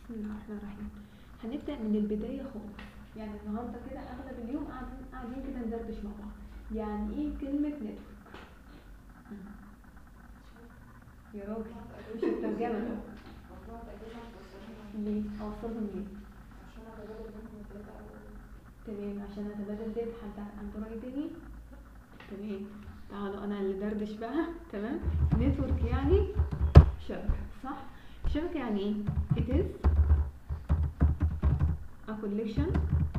بسم الله الرحمن الرحيم هنبدأ من البداية خالص يعني النهاردة كده أغلب اليوم قاعدين قاعدين كده ندردش مع بعض يعني إيه كلمة نتورك؟ يا راجل مش الترجمة ليه؟ أوصلهم ليه؟ تمام عشان أتبادل ديت حد عنده رأي تاني؟ تمام تعالوا أنا اللي دردش بقى تمام نتورك يعني شبكة صح؟ شبكة يعني إيه؟ It is a collection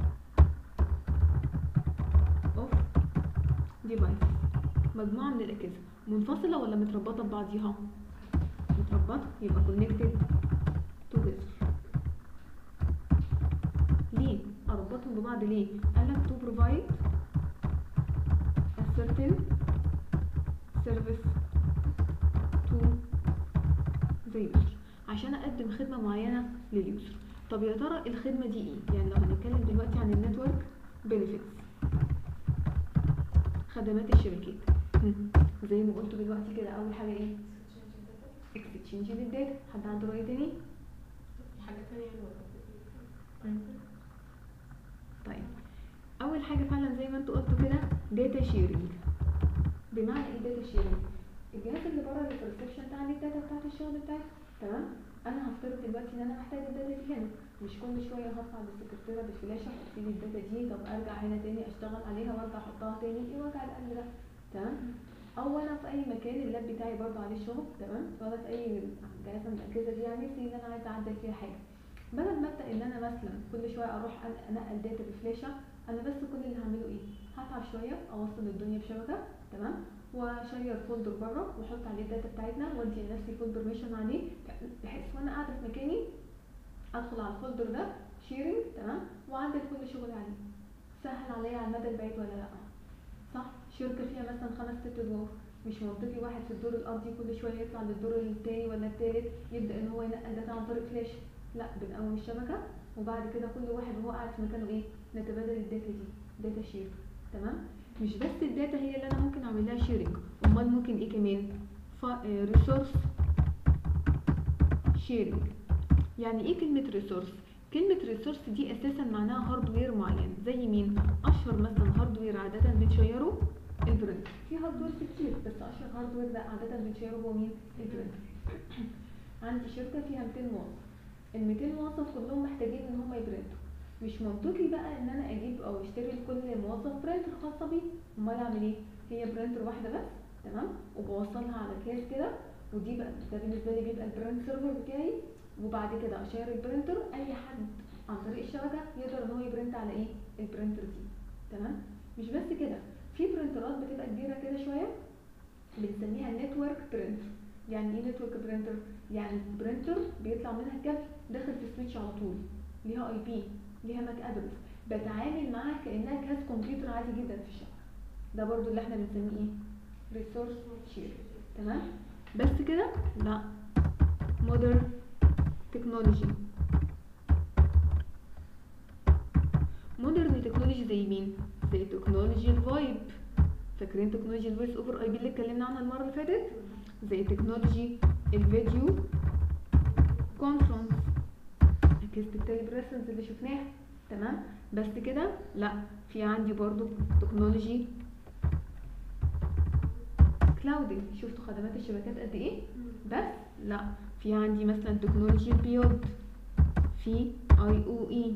of devices مجموعة من الأجهزة منفصلة ولا متربطة ببعضيها؟ متربطة يبقى connected together ليه؟ أربطهم ببعض ليه؟ قالك to provide a certain service to the user عشان أقدم خدمة معينة لليوزر طب يا ترى الخدمة دي ايه؟ يعني لو هنتكلم دلوقتي عن النتورك benefits خدمات الشبكات هم، زي ما قلت دلوقتي كده أول حاجة ايه؟ exchange للداتا حد عنده رأي تاني؟ حاجة تانية طيب اول حاجه فعلا زي ما انتوا قلتوا كده داتا شيرنج بمعنى ايه داتا شيرنج الجهاز اللي بره اللي في الريسبشن بتاع لي الداتا بتاعت الشغل بتاعي تمام انا هفترض دلوقتي ان انا محتاجه الداتا دي هنا مش كل شويه هرفع للسكرتيره بالفلاشه احط لي الداتا دي طب ارجع هنا تاني اشتغل عليها وارجع احطها تاني ايه وجع القلب ده تمام او انا في اي مكان اللاب بتاعي برضه عليه شغل تمام ولا في اي جهاز من الاجهزه دي يعني في ان انا عايزه اعدل فيها حاجه بدل ما ابدا ان انا مثلا كل شويه اروح أن- انقل داتا بفلاشه انا بس كل اللي هعمله ايه هتعب شويه اوصل الدنيا بشبكه تمام واشير فولدر بره واحط عليه الداتا بتاعتنا وادي لنفسي فول بيرميشن عليه بحيث وانا قاعده في مكاني ادخل على الفولدر ده شيرنج تمام واعدل كل شغلي عليه سهل عليا على المدى البعيد ولا لا صح شركه فيها مثلا خمس ست ادوار مش منطقي واحد في الدور الارضي كل شويه يطلع للدور التاني ولا التالت يبدا ان هو ينقل داتا عن طريق فلاش لا بنقوم الشبكه وبعد كده كل واحد وهو قاعد في مكانه ايه نتبادل الداتا دي داتا شير تمام مش بس الداتا هي اللي انا ممكن اعمل لها شيرنج امال ممكن ايه كمان ريسورس شيرنج يعني ايه كلمه ريسورس كلمة ريسورس دي اساسا معناها هاردوير معين زي مين اشهر مثلا هاردوير عادة بنشيره البرنتر في هاردوير كتير بس اشهر هاردوير ده عادة بنشيره هو مين البرنتر عندي شركة فيها 200 موظف ال 200 موظف كلهم محتاجين ان هم يبرنتوا مش منطقي بقى ان انا اجيب او اشتري لكل موظف برنتر خاصة بيه امال اعمل ايه هي برنتر واحدة بس تمام وبوصلها على جهاز كده ودي بقى ده بالنسبة لي بيبقى البرنت سيرفر بتاعي وبعد كده اشير البرنتر اي حد عن طريق الشبكة يقدر ان هو يبرنت على ايه البرنتر دي تمام مش بس كده في برنترات بتبقى كبيرة كده شوية بنسميها نتورك برنتر يعني ايه نتورك برنتر يعني برنتر بيطلع منها كابل داخل في السويتش على طول ليها اي بي ليها ماك ادرس بتعامل معاها كانها جهاز كمبيوتر عادي جدا في الشبكه ده برضو اللي احنا بنسميه ايه ريسورس شير تمام بس كده لا مودرن تكنولوجي مودرن تكنولوجي زي مين زي تكنولوجي الفايب فاكرين تكنولوجي الفويس اوفر اي بي اللي اتكلمنا عنها المره اللي فاتت زي تكنولوجي الفيديو كونفرنس اجهزه التليبريسنس اللي شفناها تمام بس كده لا في عندي برضو تكنولوجي كلاودنج شفتوا خدمات الشبكات قد ايه بس لا في عندي مثلا تكنولوجي البيود في اي او اي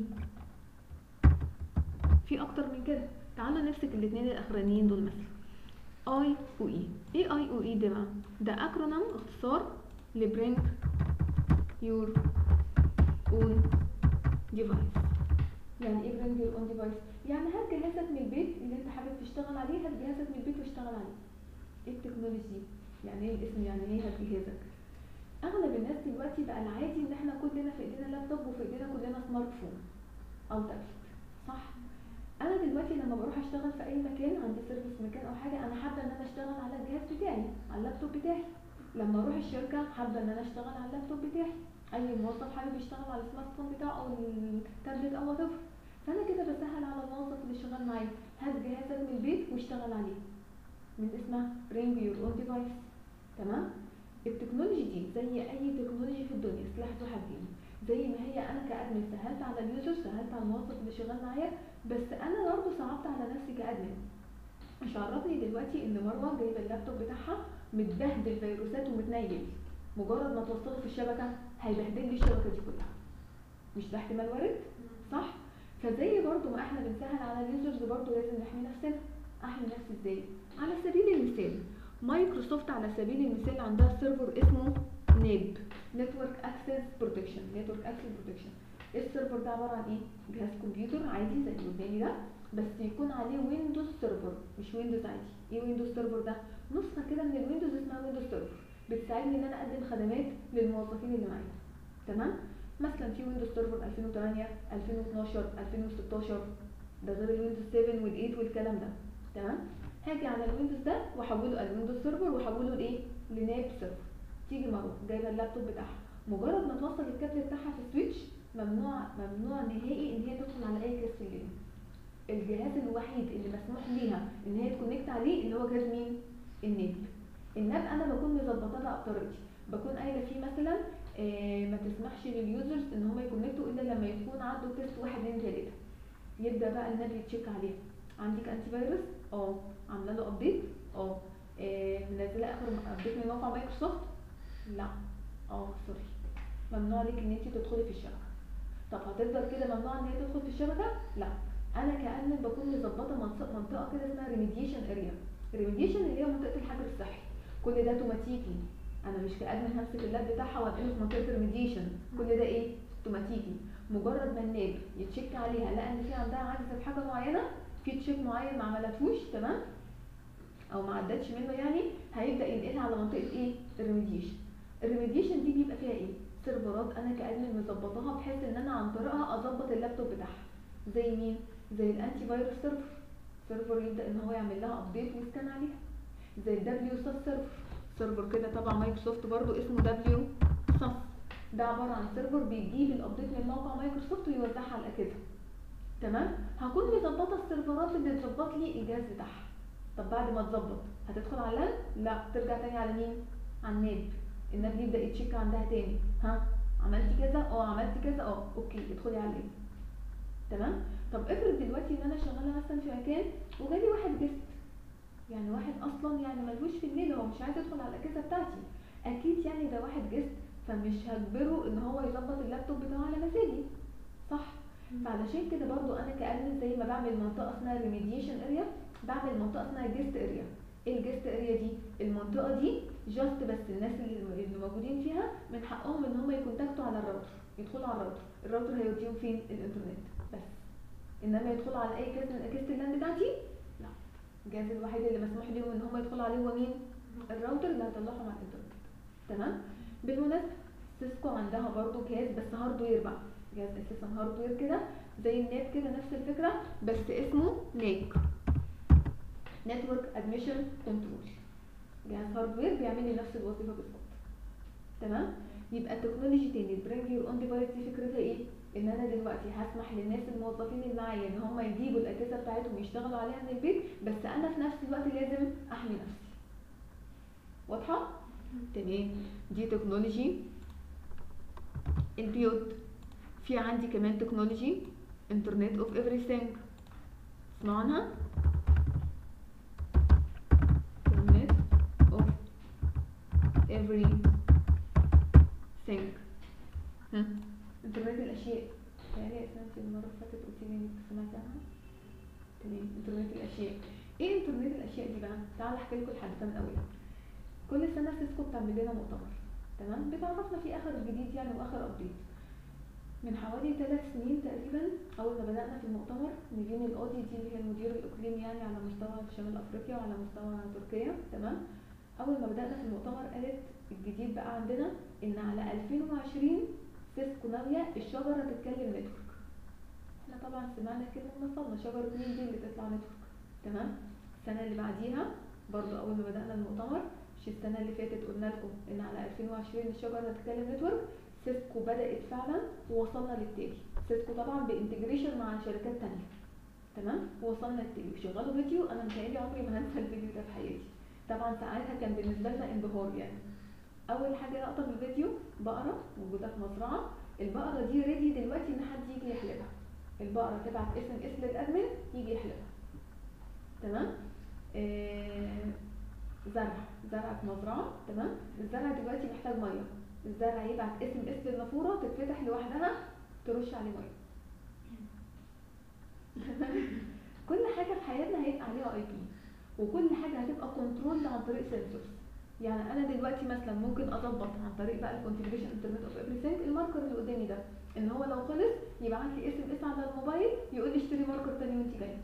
في اكتر من كده تعالوا نمسك الاثنين الاخرانيين دول مثلا اي او اي ايه اي او اي ده بقى ده اكرونيم اختصار لبرينج يور اون ديفايس يعني ايه برينج يور اون ديفايس يعني هات جهازك من البيت اللي انت حابب تشتغل عليه هات جهازك من البيت واشتغل عليه ايه التكنولوجي دي يعني ايه الاسم يعني ايه هات جهازك اغلب الناس دلوقتي بقى العادي ان احنا كلنا في ايدينا لابتوب وفي ايدينا كلنا سمارت فون او تابلت صح انا دلوقتي لما بروح اشتغل في اي مكان عندي سيرفيس مكان او حاجه انا حابه ان انا اشتغل على الجهاز بتاعي على اللابتوب بتاعي لما اروح الشركه حابه ان انا اشتغل على اللابتوب بتاعي اي موظف حابب يشتغل على السمارت فون بتاعه او التابلت او whatever فانا كده بسهل على الموظف اللي شغال معايا هات جهازك من البيت واشتغل عليه من اسمها bring your own device تمام التكنولوجي دي زي اي تكنولوجي في الدنيا سلاح ذو حدين زي ما هي انا كادمن سهلت على اليوزر سهلت على الموظف اللي شغال معايا بس انا برضه صعبت على نفسي كادمن مش عرفني دلوقتي ان مروه جايبه اللابتوب بتاعها متبهدل فيروسات ومتنيل مجرد ما توصله في الشبكه هيبهدل لي الشبكه دي كلها مش ده احتمال وارد صح فزي برضو ما احنا بنسهل على اليوزرز برضو لازم نحمي نفسنا احمي نفسي ازاي على سبيل المثال مايكروسوفت على سبيل المثال عندها سيرفر اسمه نيب نتورك اكسس بروتكشن نتورك اكسس بروتكشن السيرفر ده عباره عن ايه جهاز كمبيوتر عادي زي اللي قدامي ده بس يكون عليه ويندوز سيرفر مش ويندوز عادي ايه ويندوز سيرفر ده نسخه كده من الويندوز اسمها ويندوز سيرفر بتساعدني ان انا اقدم خدمات للموظفين اللي معايا تمام مثلا في ويندوز سيرفر 2008 2012 2016 ده غير الويندوز 7 وال8 والكلام ده تمام هاجي على الويندوز ده واحوله الويندوز سيرفر واحوله لايه لناب سيرفر تيجي مروه جايبه اللابتوب بتاعها مجرد ما توصل الكابل بتاعها في السويتش ممنوع ممنوع نهائي ان هي تدخل على اي كاس في الليل الجهاز الوحيد اللي مسموح ليها ان هي تكونكت عليه اللي هو جهاز مين الناب الناب انا بكون مظبطه لها بطريقتي بكون قايله فيه مثلا آه ما تسمحش لليوزرز ان هم يكونكتوا الا لما يكون عنده تيست واحد اتنين تلاته يبدا بقى الناب يتشيك عليها عندك انتي فيروس اه عامله له ابديت اه آه، منزله اخر ابديت من موقع مايكروسوفت لا اه سوري ممنوع لك ان انت تدخلي في الشبكه طب هتفضل كده ممنوع ان هي تدخل في الشبكه لا انا كأنك بكون مظبطه منطقه منطقه كده اسمها ريميديشن اريا ريميديشن اللي هي منطقه الحجر الصحي كل ده اوتوماتيكي انا مش كأدمن همسك اللاب بتاعها وانقله في منطقه الريميديشن كل ده ايه اوتوماتيكي مجرد ما الناب يتشيك عليها لقى ان في عندها عجز في حاجه معينه في تشيك معين ما عملتهوش تمام او ما عدتش منه يعني هيبدا ينقلها على منطقه ايه الريميديشن الريميديشن دي بيبقى فيها ايه سيرفرات انا كادمن مظبطاها بحيث ان انا عن طريقها اظبط اللابتوب بتاعها زي مين زي الانتي فيروس سيرفر سيرفر يبدا ان هو يعمل لها ابديت ويسكان عليها زي الدبليو ساس سيرفر سيرفر كده تبع مايكروسوفت برضو اسمه دبليو ساس ده عباره عن سيرفر بيجيب الابديت من موقع مايكروسوفت ويوزعها على الاجهزه تمام هكون مظبطه السيرفرات اللي تظبط لي الجهاز بتاعها طب بعد ما تظبط هتدخل على اللان لا ترجع تاني على مين على الناب الناب يبدا يتشيك عندها تاني ها عملتي كذا اه عملتي كذا اه اوكي ادخلي على اللان تمام طب افرض دلوقتي ان انا شغاله مثلا في مكان وجالي واحد جست يعني واحد اصلا يعني ملهوش في الليل هو مش عايز يدخل على الاجهزه بتاعتي اكيد يعني ده واحد جست فمش هجبره ان هو يظبط اللابتوب بتاعه على مزاجي صح فعلشان كده برضو انا كأدمن زي ما بعمل منطقه اسمها ريميديشن اريا بعمل منطقه اسمها جيست اريا ايه الجيست اريا دي المنطقه دي جاست بس الناس اللي اللي موجودين فيها من حقهم ان هم يكونتاكتوا على الراوتر يدخلوا على الراوتر الراوتر هيوديهم فين الانترنت بس انما يدخلوا على اي كاس من اجهزه اللان بتاعتي لا الجهاز الوحيد اللي مسموح لهم ان هم يدخلوا عليه هو مين الراوتر اللي هيطلعهم على الانترنت تمام بالمناسبه سيسكو عندها برضو جهاز بس هاردوير بقى جهاز اساسا هاردوير كده زي النت كده نفس الفكره بس اسمه نيك نتورك ادميشن كنترول جهاز هاردوير بيعمل لي نفس الوظيفه بالظبط تمام يبقى التكنولوجي تاني برينج يور اون ديفايس دي فكرتها ايه ان انا دلوقتي هسمح للناس الموظفين اللي معايا ان هم يجيبوا الاجهزه بتاعتهم يشتغلوا عليها من البيت بس انا في نفس الوقت لازم احمي نفسي واضحه تمام دي تكنولوجي البيوت في عندي كمان تكنولوجي انترنت اوف everything اسمعوا عنها انترنت اوف everything هم. انترنت الاشياء يعني يا اسمها المره اللي فاتت قلت لي انك سمعت عنها تمام انترنت الاشياء ايه انترنت الاشياء دي بقى تعالى احكي لكم الحدثه من اولها كل سنه سيسكو بتعمل لنا مؤتمر تمام بتعرفنا فيه اخر الجديد يعني واخر ابديت من حوالي ثلاث سنين تقريبا اول ما بدانا في المؤتمر نيفين الاودي دي اللي هي المدير الاقليمي يعني على مستوى شمال افريقيا وعلى مستوى تركيا تمام اول ما بدانا في المؤتمر قالت الجديد بقى عندنا ان على 2020 سيسكو ناويه الشجره تتكلم نتورك احنا طبعا سمعنا كده ونصلنا شجره مين دي اللي تطلع نتورك تمام السنه اللي بعديها برضو اول ما بدانا المؤتمر مش السنه اللي فاتت قلنا لكم ان على 2020 الشجره هتتكلم نتورك سيسكو بدات فعلا ووصلنا للتالي سيسكو طبعا بانتجريشن مع شركات تانية تمام ووصلنا للتالي شغلوا فيديو انا متهيألي عمري ما هنسى الفيديو ده في حياتي طبعا ساعتها كان بالنسبه لنا انبهار يعني اول حاجه لقطه في الفيديو بقره موجوده في مزرعه البقره دي ريدي دلوقتي ان حد يجي يحلبها البقره تبعت اس ام اس للادمن يجي يحلبها تمام آه زرع زرع في مزرعه تمام الزرع دلوقتي محتاج ميه الزرع يبعت اس ام اس للنافوره تتفتح لوحدها ترش عليه ميه كل حاجه في حياتنا هيبقى عليها اي بي وكل حاجه هتبقى كنترول عن طريق سنسورز يعني انا دلوقتي مثلا ممكن اظبط عن طريق بقى الكونفيجريشن انترنت اوف everything الماركر اللي قدامي ده ان هو لو خلص يبعت لي اس ام اس على الموبايل يقول لي اشتري ماركر تاني وانت جايه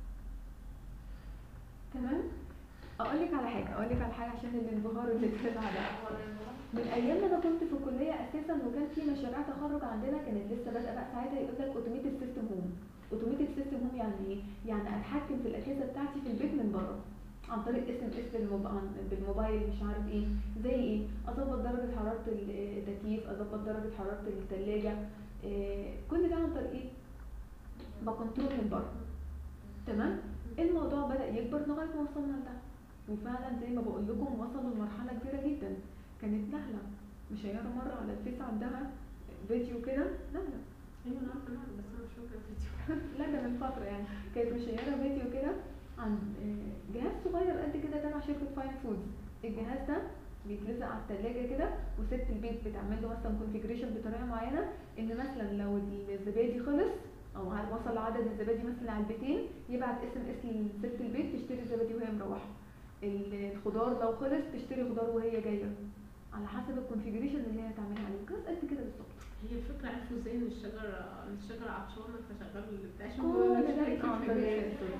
تمام اقول لك على حاجه اقول لك على حاجه عشان الانبهار اللي طلع ده من ايام ما انا كنت في الكليه اساسا وكان في مشاريع تخرج عندنا كانت لسه بادئه بقى ساعتها يقول لك اوتوميتد سيستم هوم اوتوميتد سيستم هوم يعني ايه يعني اتحكم في الاجهزه بتاعتي في البيت من بره عن طريق اس ام اس بالموبايل مش عارف ايه زي ايه اظبط درجه حراره التكييف اظبط درجه حراره الثلاجه إيه كل ده عن طريق ايه بكنترول من بره تمام الموضوع بدا يكبر لغايه ما وصلنا لده وفعلا زي ما بقول لكم وصلوا لمرحله كبيره جدا كانت نهله مشيره مره على الفيس عندها فيديو كده نهله ايوه انا عارفه نعم، بس انا مش فاكره الفيديو لا ده من فتره يعني كانت مشيره فيديو كده عن آه، جهاز صغير قد كده تبع شركه فاين فودز الجهاز ده بيتلزق على التلاجة كده وست البيت بتعمل له مثلا كونفيجريشن بطريقه معينه ان مثلا لو الزبادي خلص او ع- وصل عدد الزبادي مثلا على البيتين يبعت اس ام اس لست البيت تشتري الزبادي وهي مروحه ال- الخضار لو خلص تشتري خضار وهي جايه على حسب الكونفيجريشن اللي هي هتعملها عليه جهاز قد كده بالظبط هي الفكره عرفوا ازاي ان الشجره ان الشجره عطشانه فشغلوا اللي بتاع كل ده يبقى عن طريق السنسور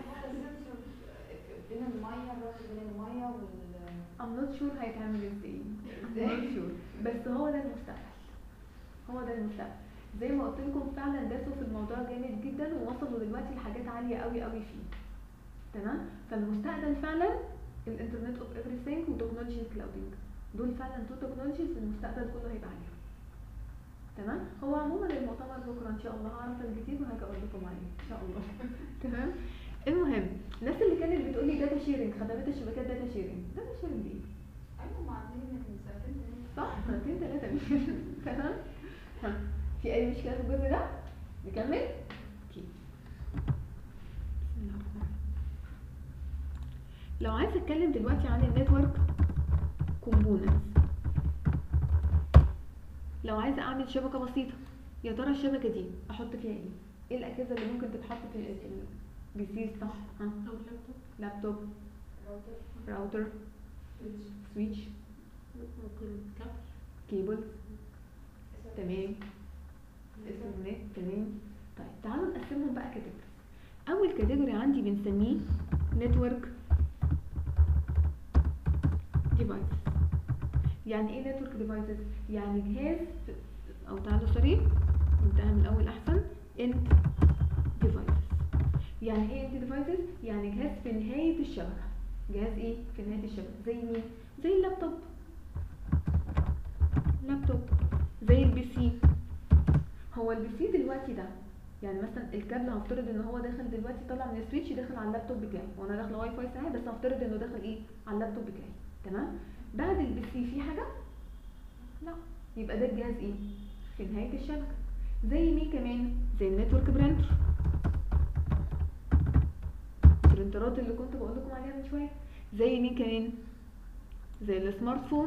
بين الميه الربط بين الميه وال I'm not sure هيتعمل ازاي I'm not sure بس هو ده المستقبل هو ده المستقبل زي ما قلت لكم فعلا داسوا في الموضوع جامد جدا ووصلوا دلوقتي لحاجات عاليه قوي قوي فيه تمام فالمستقبل فعلا الانترنت اوف everything وتكنولوجي الكلاودنج دول فعلا تو تكنولوجيز المستقبل كله هيبقى عليهم تمام هو عموما المؤتمر بكره ان شاء الله هعرف الجديد وهاجي اقول لكم عليه ان شاء الله تمام المهم الناس اللي كانت بتقول لي داتا شيرنج خدمات الشبكات داتا شيرنج داتا شيرنج ايه ايوه ما عاملين من سنتين تلاتة. صح سنتين ثلاثة تمام ها في أي مشكلة في الجزء ده؟ نكمل؟ أوكي. بسم الله الرحمن الرحيم. لو عايز اتكلم دلوقتي عن النتورك كومبوننتس لو عايزه اعمل شبكه بسيطه يا ترى الشبكه دي احط فيها ايه ايه الاجهزه اللي ممكن تتحط في البي سي صح ها او اللابتوب لابتوب راوتر راوتر سويتش سويتش ممكن كابل كيبل تمام ايثرنت تمام طيب تعالوا نقسمهم بقى كاتيجوري اول كاتيجوري عندي بنسميه نتورك ديفايسز يعني ايه نتورك ديفايسز يعني جهاز في- او تعالوا سوري نبداها من الاول احسن انت ديفايسز يعني ايه انت ديفايسز يعني جهاز في نهايه الشبكه جهاز ايه في نهايه الشبكه زي مين زي اللابتوب لابتوب زي البي سي هو البي سي دلوقتي ده يعني مثلا الكابل هفترض ان هو داخل دلوقتي طالع من السويتش داخل على اللابتوب بتاعي وانا داخله واي فاي ساعه بس هفترض انه داخل ايه على اللابتوب بتاعي تمام بعد البي سي في حاجه لا يبقى ده الجهاز ايه في نهايه الشبكه زي مين كمان زي النتورك برينتر البرنترات اللي كنت بقول لكم عليها من شويه زي مين كمان زي السمارت فون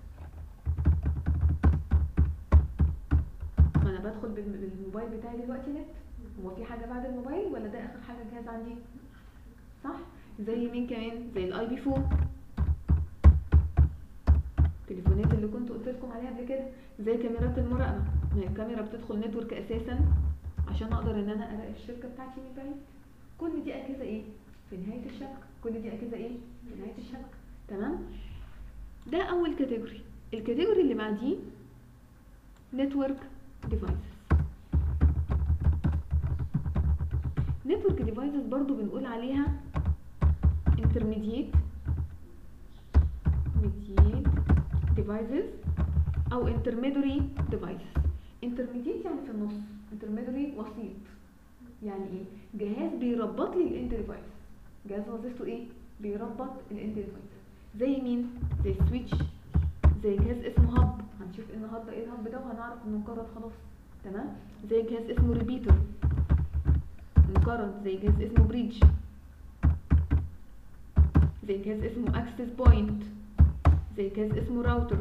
ما انا بدخل بالم- بالموبايل بتاعي دلوقتي نت هو في حاجه بعد الموبايل ولا ده اخر حاجه جهاز عندي صح زي مين كمان زي الاي بي فون التليفونات اللي كنت قلت لكم عليها قبل كده زي كاميرات المراقبه ما هي الكاميرا بتدخل نتورك اساسا عشان اقدر ان انا اراقب الشركه بتاعتي من بعيد كل دي اجهزه ايه في نهايه الشبكه كل دي اجهزه ايه في نهايه الشبكه تمام ده اول كاتيجوري الكاتيجوري اللي بعديه نتورك ديفايسز نتورك ديفايسز برضو بنقول عليها intermediate intermediate devices او intermediary devices intermediate يعني في النص intermediary وسيط يعني ايه جهاز بيربط لي الاند ديفايس جهاز وظيفته ايه بيربط الاند ديفايس زي مين زي السويتش زي جهاز اسمه هاب هنشوف ان هاب ده ايه الهاب ده وهنعرف انه انقرض خلاص تمام زي جهاز اسمه ريبيتر مقارن زي جهاز اسمه بريدج زي جهاز اسمه اكسس بوينت زي جهاز اسمه راوتر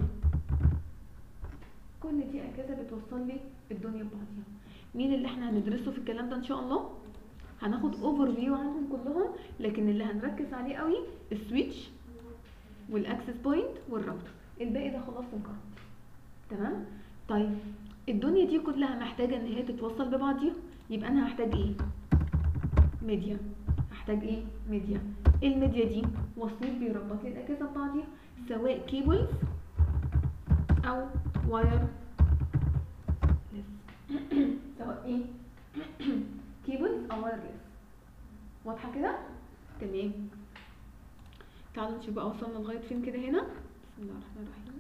كل دي اجهزه بتوصل لي الدنيا ببعضيها مين اللي احنا هندرسه في الكلام ده ان شاء الله هناخد اوفر فيو عنهم كلهم لكن اللي هنركز عليه قوي السويتش والاكسس بوينت والراوتر الباقي ده خلاص انقرض تمام طيب الدنيا دي كلها محتاجه ان هي تتوصل ببعضيها يبقى انا هحتاج ايه ميديا هحتاج ايه ميديا الميديا دي وسيط بيربط لي الاجهزه ببعضيها سواء كيبلز او واير سواء ايه كيبلز او وايرلس واضحه كده تمام تعالوا نشوف بقى وصلنا لغايه فين كده هنا بسم الله الرحمن الرحيم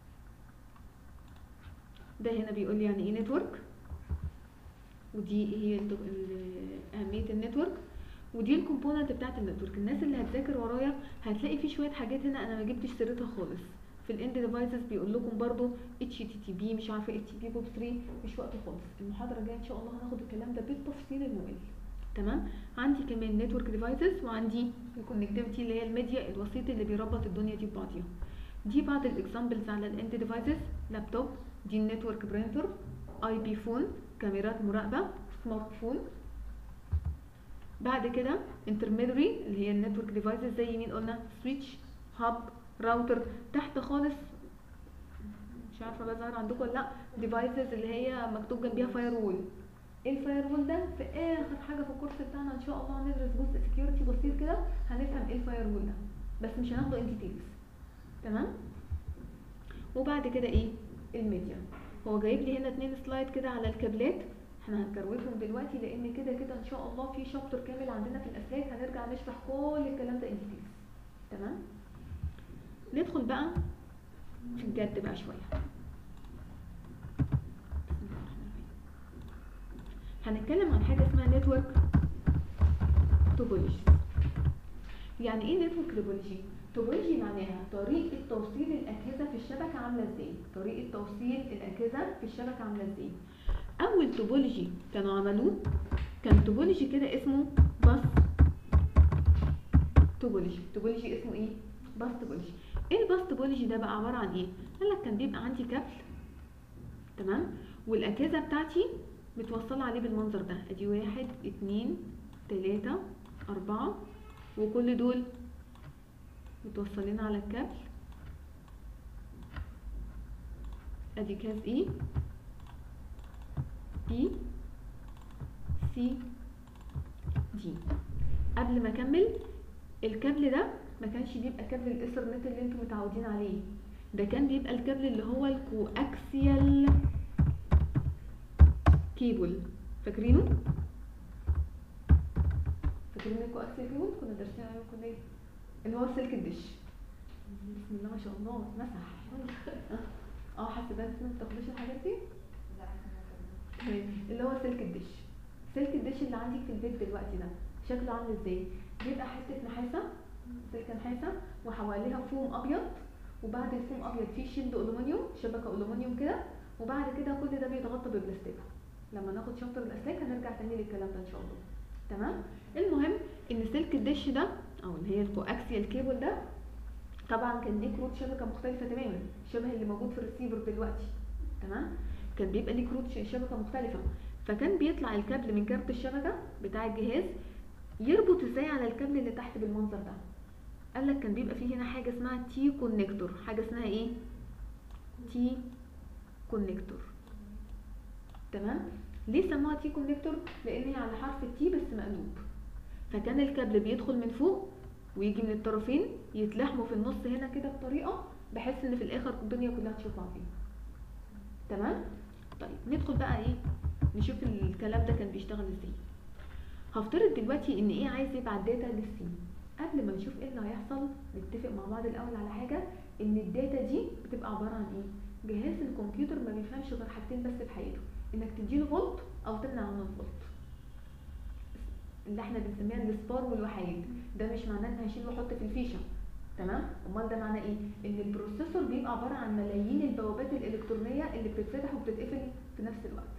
ده هنا بيقول لي يعني ايه نتورك ودي هي ال- ال- اهميه النتورك ودي الكومبوننت بتاعت النتورك الناس اللي هتذاكر ورايا هتلاقي في شويه حاجات هنا انا ما جبتش سيرتها خالص في الاند ديفايسز بيقول لكم برضو اتش تي تي بي مش عارفه اتش بي بوب 3 مش وقت خالص المحاضره الجايه ان شاء الله هناخد الكلام ده بالتفصيل الممل تمام عندي كمان نتورك ديفايسز وعندي الكونكتيفيتي اللي هي الميديا الوسيط اللي بيربط الدنيا دي ببعضيها دي بعض الاكزامبلز على الاند ديفايسز لابتوب دي النتورك برينتر اي بي فون كاميرات مراقبه سمارت فون بعد كده انترميدري اللي هي النتورك ديفايسز زي مين قلنا سويتش هاب راوتر تحت خالص مش عارفه بظهر عندكم ولا لا ديفايسز اللي هي مكتوب جنبيها فاير وول ايه الفاير وول ده في اخر حاجه في الكورس بتاعنا ان شاء الله هندرس جزء سكيورتي بسيط كده هنفهم ايه الفاير وول ده بس مش هناخده ان ديتيلز تمام وبعد كده ايه الميديا هو جايب لي هنا اتنين سلايد كده على الكابلات احنا هنكروتهم دلوقتي لان كده كده ان شاء الله في شابتر كامل عندنا في الاسلاك هنرجع نشرح كل الكلام ده ان ديتيلز تمام ندخل بقى في الجد بقى شويه بسم الله الرحمن الرحيم. هنتكلم عن حاجه اسمها نتورك توبولوجي يعني ايه نتورك توبولوجي توبولوجي معناها طريقه توصيل الاجهزه في الشبكه عامله ازاي طريقه توصيل الاجهزه في الشبكه عامله ازاي اول توبولوجي كانوا عملوه كان توبولوجي كده اسمه باس توبولوجي توبولوجي اسمه ايه باس توبولوجي ايه الباس توبولوجي ده بقى عباره عن ايه قال لك كان بيبقى عندي كابل تمام والاجهزه بتاعتي متوصله عليه بالمنظر ده ادي واحد اتنين تلاتة اربعة وكل دول متوصلين على الكابل ادي كاس اي بي سي دي قبل ما اكمل الكابل ده ما كانش بيبقى كابل الايثرنت اللي انتم متعودين عليه ده كان بيبقى الكابل اللي هو الكواكسيال كيبل فاكرينه فاكرين الكواكسيال كيبل كنا دارسين عليه كنا ايه اللي هو سلك الدش بسم الله ما شاء الله مسح اه حاسبات ما بتاخدوش الحاجات دي تمام اللي هو سلك الدش سلك الدش اللي عندك في البيت دلوقتي ده شكله عامل ازاي بيبقى حته نحاسه سلكه نحاسه وحواليها فوم ابيض وبعد الفوم ابيض فيه شيلد الومنيوم شبكه الومنيوم كده وبعد كده كل ده بيتغطى ببلاستيك لما ناخد شابتر الاسلاك هنرجع تاني للكلام ده ان شاء الله تمام المهم ان سلك الدش ده او اللي هي الكواكسيال كيبل ده طبعا كان ليه كروت شبكه مختلفه تماما شبه اللي موجود في الريسيفر دلوقتي تمام كان بيبقى ليه كروت ش- شبكه مختلفه فكان بيطلع الكابل من كارت الشبكه بتاع الجهاز يربط ازاي على الكابل اللي تحت بالمنظر ده قال لك كان بيبقى فيه هنا حاجه اسمها تي كونكتور حاجه اسمها ايه تي كونكتور تمام ليه سموها تي كونكتور لان هي على حرف التي بس مقلوب فكان الكابل بيدخل من فوق ويجي من الطرفين يتلحموا في النص هنا كده بطريقه بحيث ان في الاخر الدنيا كلها تشوف بعضيها تمام طيب ندخل بقى ايه نشوف الكلام ده كان بيشتغل ازاي هفترض دلوقتي ان ايه عايز يبعت داتا للسين قبل ما نشوف ايه اللي هيحصل نتفق مع بعض الاول على حاجه ان الداتا دي بتبقى عباره عن ايه جهاز الكمبيوتر ما بيفهمش غير حاجتين بس في حياته انك تديله فولت او تمنع عنه الفولت اللي احنا بنسميها السبار والوحيد ده مش معناه ان هشيل واحط في الفيشه تمام امال ده معناه ايه ان البروسيسور بيبقى عباره عن ملايين البوابات الالكترونيه اللي بتتفتح وبتتقفل في نفس الوقت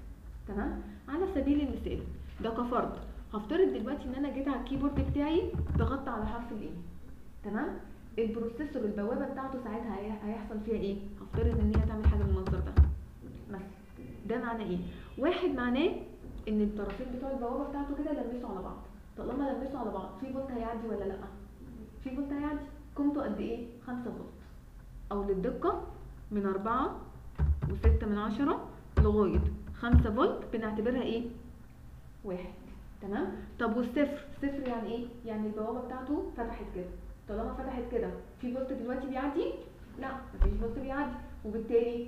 تمام على سبيل المثال ده كفرض هفترض دلوقتي ان انا جيت على الكيبورد بتاعي ضغطت على حرف الاي تمام البروسيسور البوابه بتاعته ساعتها هي- هيحصل فيها ايه هفترض ان هي تعمل حاجه بالمنظر ده مثلا ده معناه ايه واحد معناه ان الطرفين بتوع البوابه بتاعته كده لمسوا على بعض طالما لمسوا على بعض في فولت هيعدي ولا لا في فولت هيعدي قيمته قد ايه 5 فولت او للدقه من 4 و6 من عشرة لغايه 5 فولت بنعتبرها ايه واحد تمام طب والصفر صفر يعني ايه يعني البوابه بتاعته فتحت كده طالما فتحت كده في فولت دلوقتي بيعدي لا مفيش فولت بيعدي وبالتالي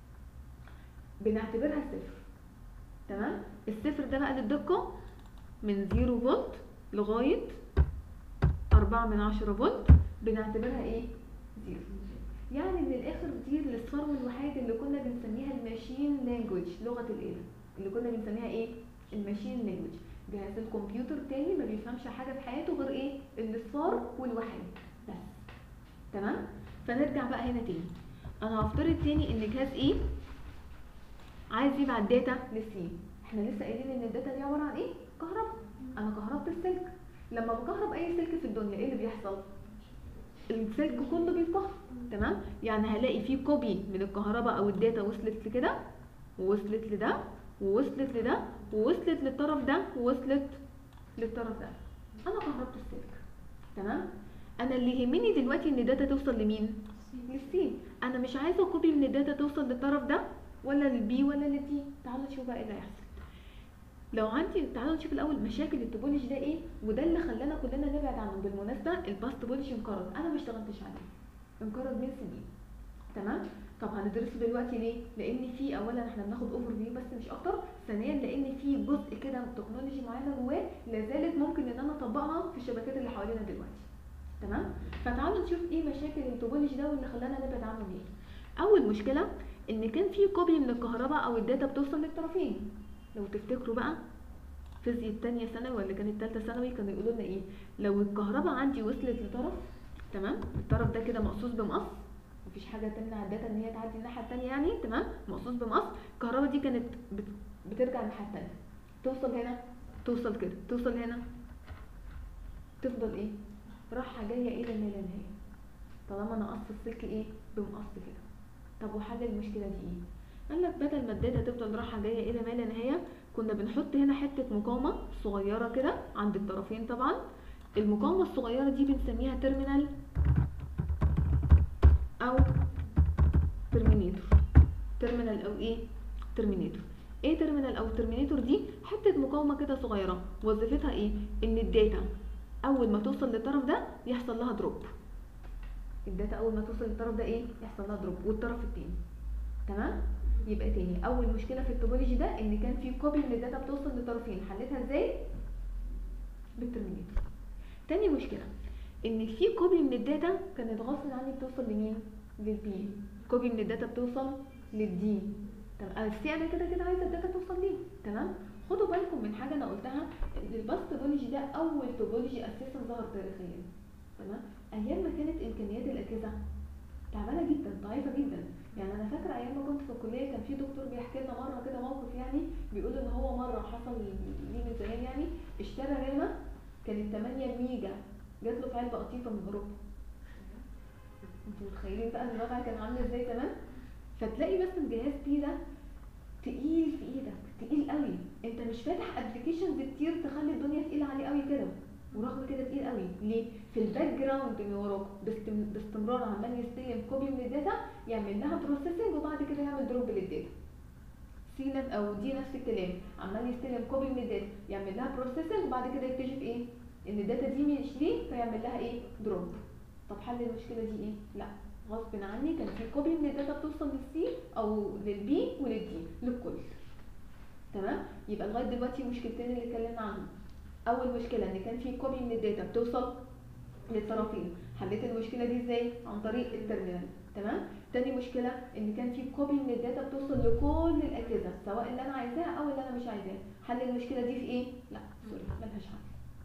بنعتبرها صفر تمام الصفر ده بقى للدقه من 0 فولت لغايه 4 من عشرة فولت بنعتبرها ايه زيرو يعني من الاخر دي الاصفار والوحيد اللي كنا بنسميها الماشين لانجوج لغه الاله اللي كنا بنسميها ايه الماشين لانجوج جهاز الكمبيوتر تاني ما بيفهمش حاجه في حياته غير ايه الاصفار والوحيد بس تمام فنرجع بقى هنا تاني انا هفترض تاني ان جهاز ايه عايز يبعت داتا للسي احنا لسه قايلين ان الداتا دي عباره عن ايه كهرباء انا كهربت السلك لما بكهرب اي سلك في الدنيا ايه اللي بيحصل السلك كله بيتكهرب تمام يعني هلاقي فيه كوبي من الكهرباء او الداتا وصلت لكده ووصلت لده ووصلت لده ووصلت للطرف ده ووصلت للطرف ده انا كهربت السلك تمام انا اللي يهمني دلوقتي ان الداتا توصل لمين للسي انا مش عايزه كوبي من الداتا توصل للطرف ده ولا للبي ولا للدي تعالوا نشوف بقى ايه اللي هيحصل لو عندي تعالوا نشوف الاول مشاكل التوبولوجي ده ايه وده اللي خلانا كلنا نبعد عنه بالمناسبه الباست توبولوجي انقرض انا ما اشتغلتش عليه انقرض من سنين تمام طب هندرسه دلوقتي ليه لان في اولا احنا بناخد اوفر فيو بس مش اكتر ثانيا لان في جزء كده من تكنولوجي معينه جواه لا زالت ممكن ان انا اطبقها في الشبكات اللي حوالينا دلوقتي تمام فتعالوا نشوف ايه مشاكل التوبولوجي ده واللي خلانا نبعد عنه ليه اول مشكله ان كان في كوبي من الكهرباء او الداتا بتوصل للطرفين لو تفتكروا بقى فيزياء التانية ثانوي ولا كانت تالتة ثانوي كانوا يقولوا لنا ايه لو الكهرباء عندي وصلت لطرف تمام الطرف ده كده مقصوص بمقص مفيش حاجة تمنع الداتا ان هي تعدي الناحية التانية يعني تمام مقصوص بمقص الكهرباء دي كانت بت... بترجع الناحية التانية توصل هنا توصل كده توصل هنا تفضل ايه رايحة جاية الى ما لا نهاية طالما انا قص السلك ايه بمقص كده طب وحل المشكلة دي ايه قال لك بدل ما الداتا تفضل رايحة جاية الى ما لا نهاية كنا بنحط هنا حتة مقاومة صغيرة كده عند الطرفين طبعا المقاومة الصغيرة دي بنسميها تيرمينال أو ترمينيتور تيرمينال أو إيه ترمينيتور إيه تيرمينال أو ترمينيتور دي حتة مقاومة كده صغيرة وظيفتها إيه إن الداتا أول ما توصل للطرف ده يحصل لها دروب الداتا أول ما توصل للطرف ده إيه يحصل لها دروب والطرف التاني تمام يبقى تاني اول مشكله في التوبولوجي ده ان كان في كوبي من الداتا بتوصل لطرفين حلتها ازاي بالترمينيتور تاني مشكله ان في كوبي من الداتا كانت غصب عني بتوصل لمين للبي كوبي من الداتا بتوصل للدي تمام انا السي انا كده كده عايزه الداتا توصل ليه تمام خدوا بالكم من حاجه انا قلتها ان الباس توبولوجي ده اول توبولوجي اساسا ظهر تاريخيا تمام ايام ما كانت امكانيات الاجهزه تعبانه جدا ضعيفه جدا يعني انا فاكره ايام ما كنت في الكليه كان في دكتور بيحكي لنا مره كده موقف يعني بيقول ان هو مره حصل ليه من زمان يعني اشترى رامه كانت 8 ميجا جات له في علبه قطيفه من اوروبا انتوا متخيلين بقى الوضع كان عامل ازاي زمان فتلاقي بس الجهاز بي ده تقيل في ايدك تقيل قوي انت مش فاتح ابلكيشنز كتير تخلي الدنيا تقيله عليه قوي كده ورغم كده تقيل قوي ليه في الباك جراوند من وراك باستم- باستمرار عمال يستلم كوبي من الداتا يعمل لها بروسيسنج وبعد كده يعمل دروب للداتا سي نفس او دي نفس الكلام عمال يستلم كوبي من الداتا يعمل لها بروسيسنج وبعد كده يكتشف ايه ان الداتا دي مش ليه فيعمل لها ايه دروب طب حل المشكله دي ايه لا غصب عني كان في كوبي من الداتا بتوصل للسي او للبي وللدي للكل تمام يبقى لغايه دلوقتي مشكلتين اللي اتكلمنا عنهم اول مشكله ان كان في كوبي من الداتا بتوصل للطرفين حليت المشكله دي ازاي عن طريق الترمينال تمام تاني مشكله ان كان في كوبي من الداتا بتوصل لكل الاجهزه سواء اللي انا عايزاها او اللي انا مش عايزاها حل المشكله دي في ايه لا سوري ملهاش حل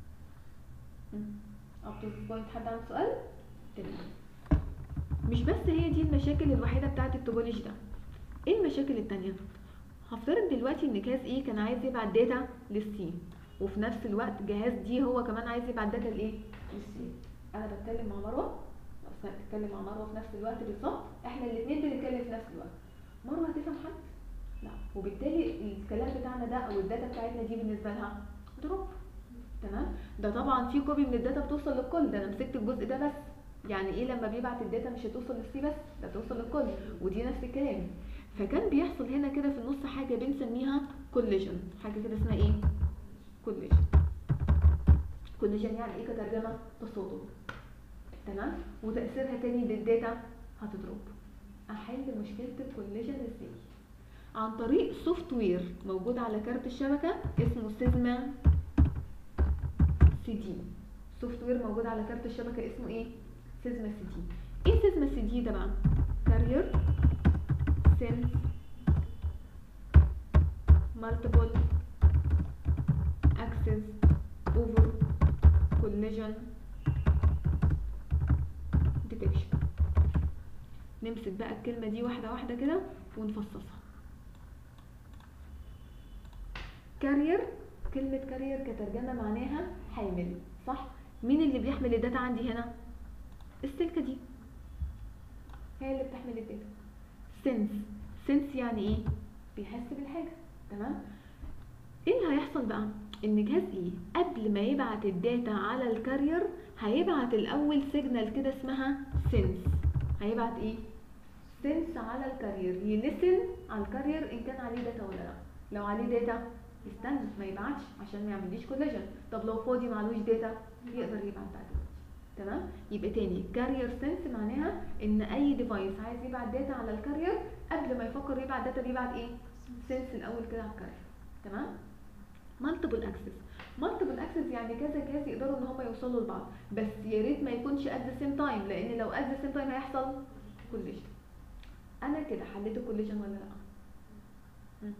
اب تو بوينت حد عنده سؤال تمام مش بس هي دي المشاكل الوحيده بتاعه التوبولوجي ده ايه المشاكل التانية هفترض دلوقتي ان جهاز ايه كان عايز يبعت داتا للسي وفي نفس الوقت جهاز دي هو كمان عايز يبعت داتا لايه للسي انا بتكلم مع مروه اصلا بتتكلم مع مروه في نفس الوقت بالظبط احنا الاثنين بنتكلم في نفس الوقت مروه هتفهم حد لا وبالتالي الكلام بتاعنا ده او الداتا بتاعتنا دي بالنسبه لها دروب تمام ده طبعا في كوبي من الداتا بتوصل للكل ده انا مسكت الجزء ده بس يعني ايه لما بيبعت الداتا مش هتوصل للسي بس ده توصل للكل ودي نفس الكلام فكان بيحصل هنا كده في النص حاجه بنسميها كوليجن حاجه كده اسمها ايه كوليجن كوليجن يعني ايه كترجمه تصادم تمام وتاثيرها تاني للداتا هتضرب احل مشكله الكوليجن ازاي عن طريق سوفت وير موجود على كارت الشبكه اسمه سيزما سي دي سوفت وير موجود على كارت الشبكه اسمه ايه سيزما سي دي ايه سيزما سي دي ده بقى كارير سينس multiple access over collision detection نمسك بقى الكلمة دي واحدة واحدة كده ونفصصها كارير كلمة كارير كترجمة معناها حامل صح مين اللي بيحمل الداتا عندي هنا السلكة دي هي اللي بتحمل الداتا سنس سنس يعني ايه بيحس بالحاجة تمام ايه اللي هيحصل بقى ان جهاز ايه قبل ما يبعت الداتا على الكارير هيبعت الاول سيجنال كده اسمها سنس هيبعت ايه سنس على الكارير يلسن على الكارير ان كان عليه داتا ولا لا لو عليه داتا يستنى ما يبعتش عشان ما يعمليش كولاجن طب لو فاضي معلوش داتا يقدر يبعت بعد كده تمام يبقى تاني كارير سنس معناها ان اي ديفايس عايز يبعت داتا على الكارير قبل ما يفكر يبعت داتا بيبعت ايه سنس الاول كده على الكارير تمام مالتيبل اكسس مالتيبل اكسس يعني كذا جهاز يقدروا ان هم يوصلوا لبعض بس يا ريت ما يكونش ات ذا سيم تايم لان لو ات ذا سيم تايم هيحصل كوليجن انا كده حليت الكوليجن ولا لا مم.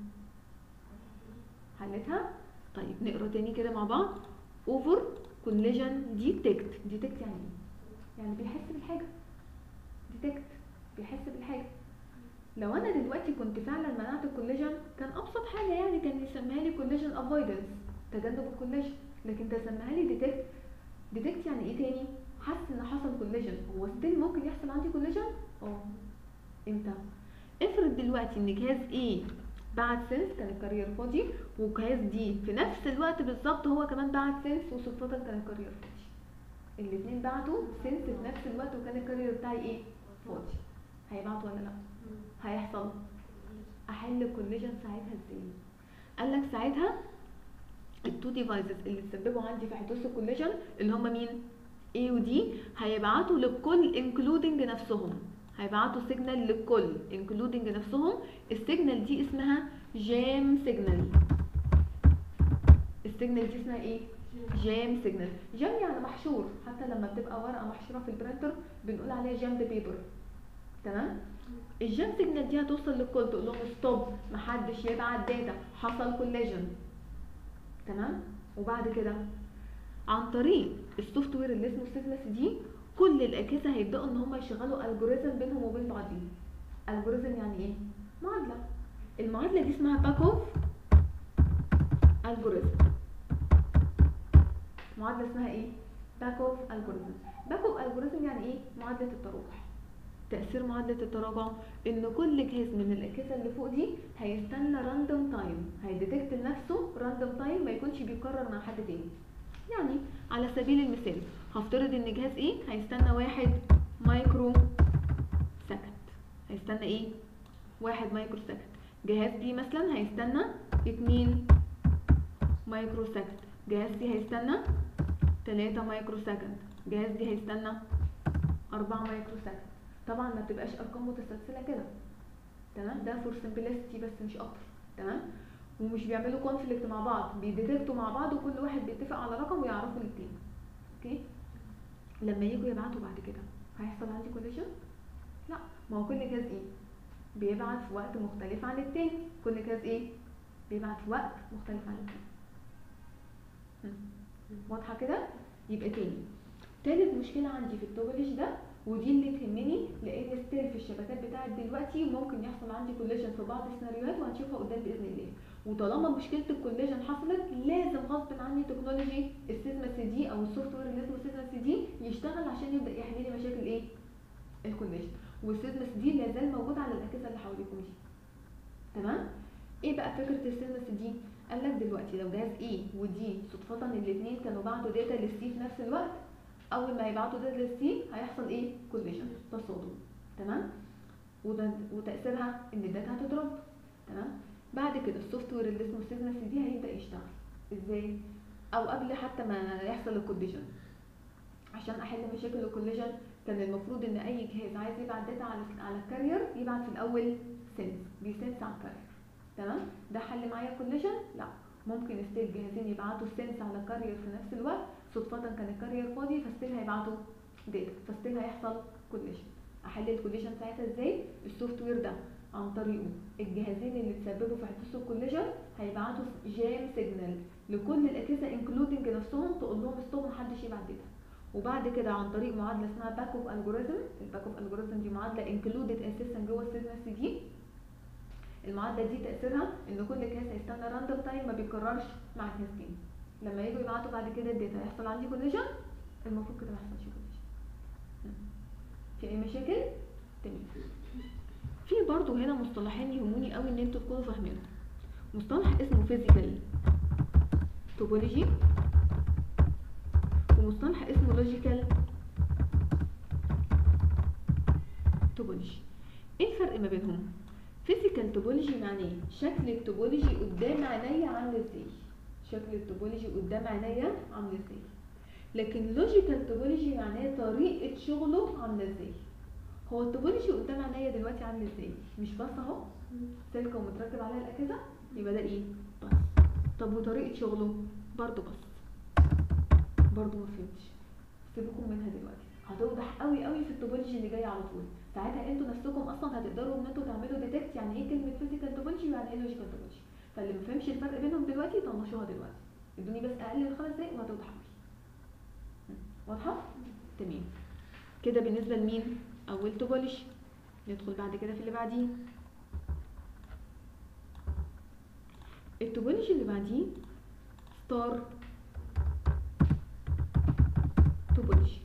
حلتها طيب نقرا تاني كده مع بعض اوفر كوليجن ديتكت ديتكت يعني ايه يعني بيحس بالحاجه ديتكت بيحس بالحاجه لو انا دلوقتي كنت فعلا منعت الكوليجن كان ابسط حاجه يعني كان يسميها لي كوليجن افويدنس تجنب الكوليجن لكن ده سماها لي ديتكت ديتكت يعني ايه تاني حس ان حصل كوليجن هو ستيل ممكن يحصل عندي كوليجن اه امتى افرض دلوقتي ان جهاز ايه بعت سنس كان الكارير فاضي وجهاز دي في نفس الوقت بالظبط هو كمان بعت سنس وصدفة كان الكارير فاضي الاتنين بعتوا سنس في نفس الوقت وكان الكارير بتاعي ايه فاضي هيبعتوا ولا لا هيحصل احل الكوليجن ساعتها ازاي قال لك ساعتها التو ديفايسز اللي تسببوا عندي في حدوث الكوليجن اللي هم مين A و D هيبعتوا للكل انكلودنج نفسهم هيبعتوا سيجنال للكل انكلودنج نفسهم السيجنال دي اسمها جام سيجنال السيجنال دي اسمها ايه جام سيجنال جام يعني محشور حتى لما بتبقى ورقه محشوره في البرينتر بنقول عليها جام بيبر تمام الجام سيجنال دي هتوصل للكل تقول لهم ستوب محدش يبعت داتا حصل كوليجن تمام وبعد كده عن طريق السوفت وير اللي اسمه سيجنس دي كل الاجهزه هيبداوا ان هم يشغلوا الجوريزم بينهم وبين بعضهم الجوريزم يعني ايه معادله المعادله دي اسمها باك اوف الجوريزم معادله اسمها ايه باك اوف الجوريزم باك اوف الجوريزم يعني ايه معادله التراجع تاثير معادله التراجع ان كل جهاز من الاجهزه اللي فوق دي هيستنى راندوم تايم هيديتكت لنفسه راندوم تايم ما يكونش بيكرر مع حد تاني يعني على سبيل المثال هفترض ان جهاز ايه هيستنى واحد مايكرو سكند هيستنى ايه واحد مايكرو سكند جهاز بي مثلا هيستنى اتنين مايكرو سكند جهاز سي هيستنى تلاتة مايكرو سكند جهاز دي هيستنى أربعة مايكرو سكند طبعا ما بتبقاش أرقام متسلسلة كده تمام ده فور سمبلستي بس مش أكتر تمام ومش بيعملوا كونفليكت مع بعض بيديتكتوا مع بعض وكل واحد بيتفق على رقم ويعرفوا الاتنين اوكي لما يجوا يبعتوا بعد كده هيحصل عندي كوليجن لا ما هو كل جهاز ايه بيبعت في وقت مختلف عن التاني كل جهاز ايه بيبعت في وقت مختلف عن التاني هم. واضحه كده يبقى تاني تالت مشكله عندي في التوبوليج ده ودي اللي تهمني لان ستيل في الشبكات بتاعت دلوقتي ممكن يحصل عندي كوليجن في بعض السيناريوهات وهنشوفها قدام باذن الله وطالما مشكله الكوليجن حصلت لازم غصب عني تكنولوجي السيزما سي دي او السوفت وير اللي اسمه سيزما سي دي يشتغل عشان يبدا يحل لي مشاكل ايه الكوليجن والسيزما سي دي لا زال موجود على الاجهزه اللي حواليكم دي تمام ايه بقى فكره السيزما سي دي قال لك دلوقتي لو جهاز ايه ودي صدفه الاثنين كانوا بعتوا داتا للسي في نفس الوقت اول ما يبعتوا داتا للسي هيحصل ايه كوليجن تصادم تمام وده وتاثيرها ان الداتا هتضرب تمام بعد كده السوفت وير اللي اسمه سيجما سي دي هيبدا يشتغل ازاي او قبل حتى ما يحصل الكوليجن عشان احل مشاكل الكوليجن كان المفروض ان اي جهاز عايز يبعت داتا على على الكارير يبعت في الاول سنس بيسنس على الكارير تمام ده حل معايا كوليجن لا ممكن ستيل جهازين يبعتوا السنس على الكارير في نفس الوقت صدفة كان الكارير فاضي فستيل هيبعتوا داتا فستيل هيحصل كوليجن احل الكوليجن ساعتها ازاي السوفت وير ده عن طريقه الجهازين اللي تسببوا في حدوث الكوليجن هيبعتوا جام سيجنال لكل الاجهزه انكلودنج نفسهم تقول لهم ستوب محدش يبعت داتا وبعد كده عن طريق معادله اسمها باك اوف الجوريزم الباك اوف الجوريزم دي معادله انكلودد اساسا جوه السيجنال سي دي المعادله دي تاثيرها ان كل جهاز هيستنى راندوم تايم ما بيكررش مع جهاز تاني لما يجوا يبعتوا بعد كده الداتا هيحصل عندي كوليجن المفروض كده ما يحصلش كوليجن في اي مشاكل تمام في برضو هنا مصطلحين يهموني قوي ان انتوا تكونوا فاهمينهم مصطلح اسمه فيزيكال توبولوجي ومصطلح اسمه لوجيكال توبولوجي ايه الفرق ما بينهم فيزيكال توبولوجي معناه شكل التوبولوجي قدام عينيا عامل ازاي شكل التوبولوجي قدام عينيا عامل ازاي لكن لوجيكال توبولوجي معناه طريقه شغله عامله ازاي هو التوبولوجي قدام عينيا دلوقتي عامل ازاي مش بس اهو سلكه ومتركب عليها الاجهزه يبقى ده ايه بس طب وطريقه شغله برضو بس برضو ما فهمتش سيبكم منها دلوقتي هتوضح قوي قوي في التوبولوجي اللي جاي على طول ساعتها انتوا نفسكم اصلا هتقدروا ان انتوا تعملوا ديتكت يعني ايه كلمه فيزيكال توبولوجي ويعني ايه لوجيكال توبولوجي فاللي ما فهمش الفرق بينهم دلوقتي طنشوها دلوقتي ادوني بس اقل من خمس دقايق وهتوضح قوي واضحه تمام كده بالنسبه لمين اول توبولوجي ندخل بعد كده في اللي بعديه التوبولوجي اللي بعديه ستار توبولوجي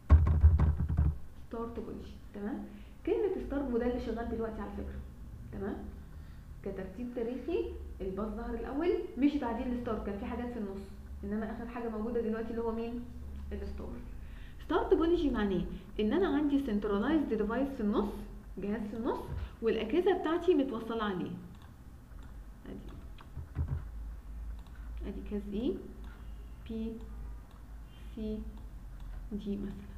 ستار توبولوجي تمام كلمة ستار وده اللي شغال دلوقتي على فكرة تمام كترتيب تاريخي الباص ظهر الأول مش بعدين الستار كان في حاجات في النص إنما آخر حاجة موجودة دلوقتي اللي هو مين؟ الستار ستار توبولوجي معناه إن أنا عندي سنترلايزد ديفايس في النص جهاز في النص والأجهزة بتاعتي متوصلة عليه أدي أدي كاس إيه بي سي دي مثلا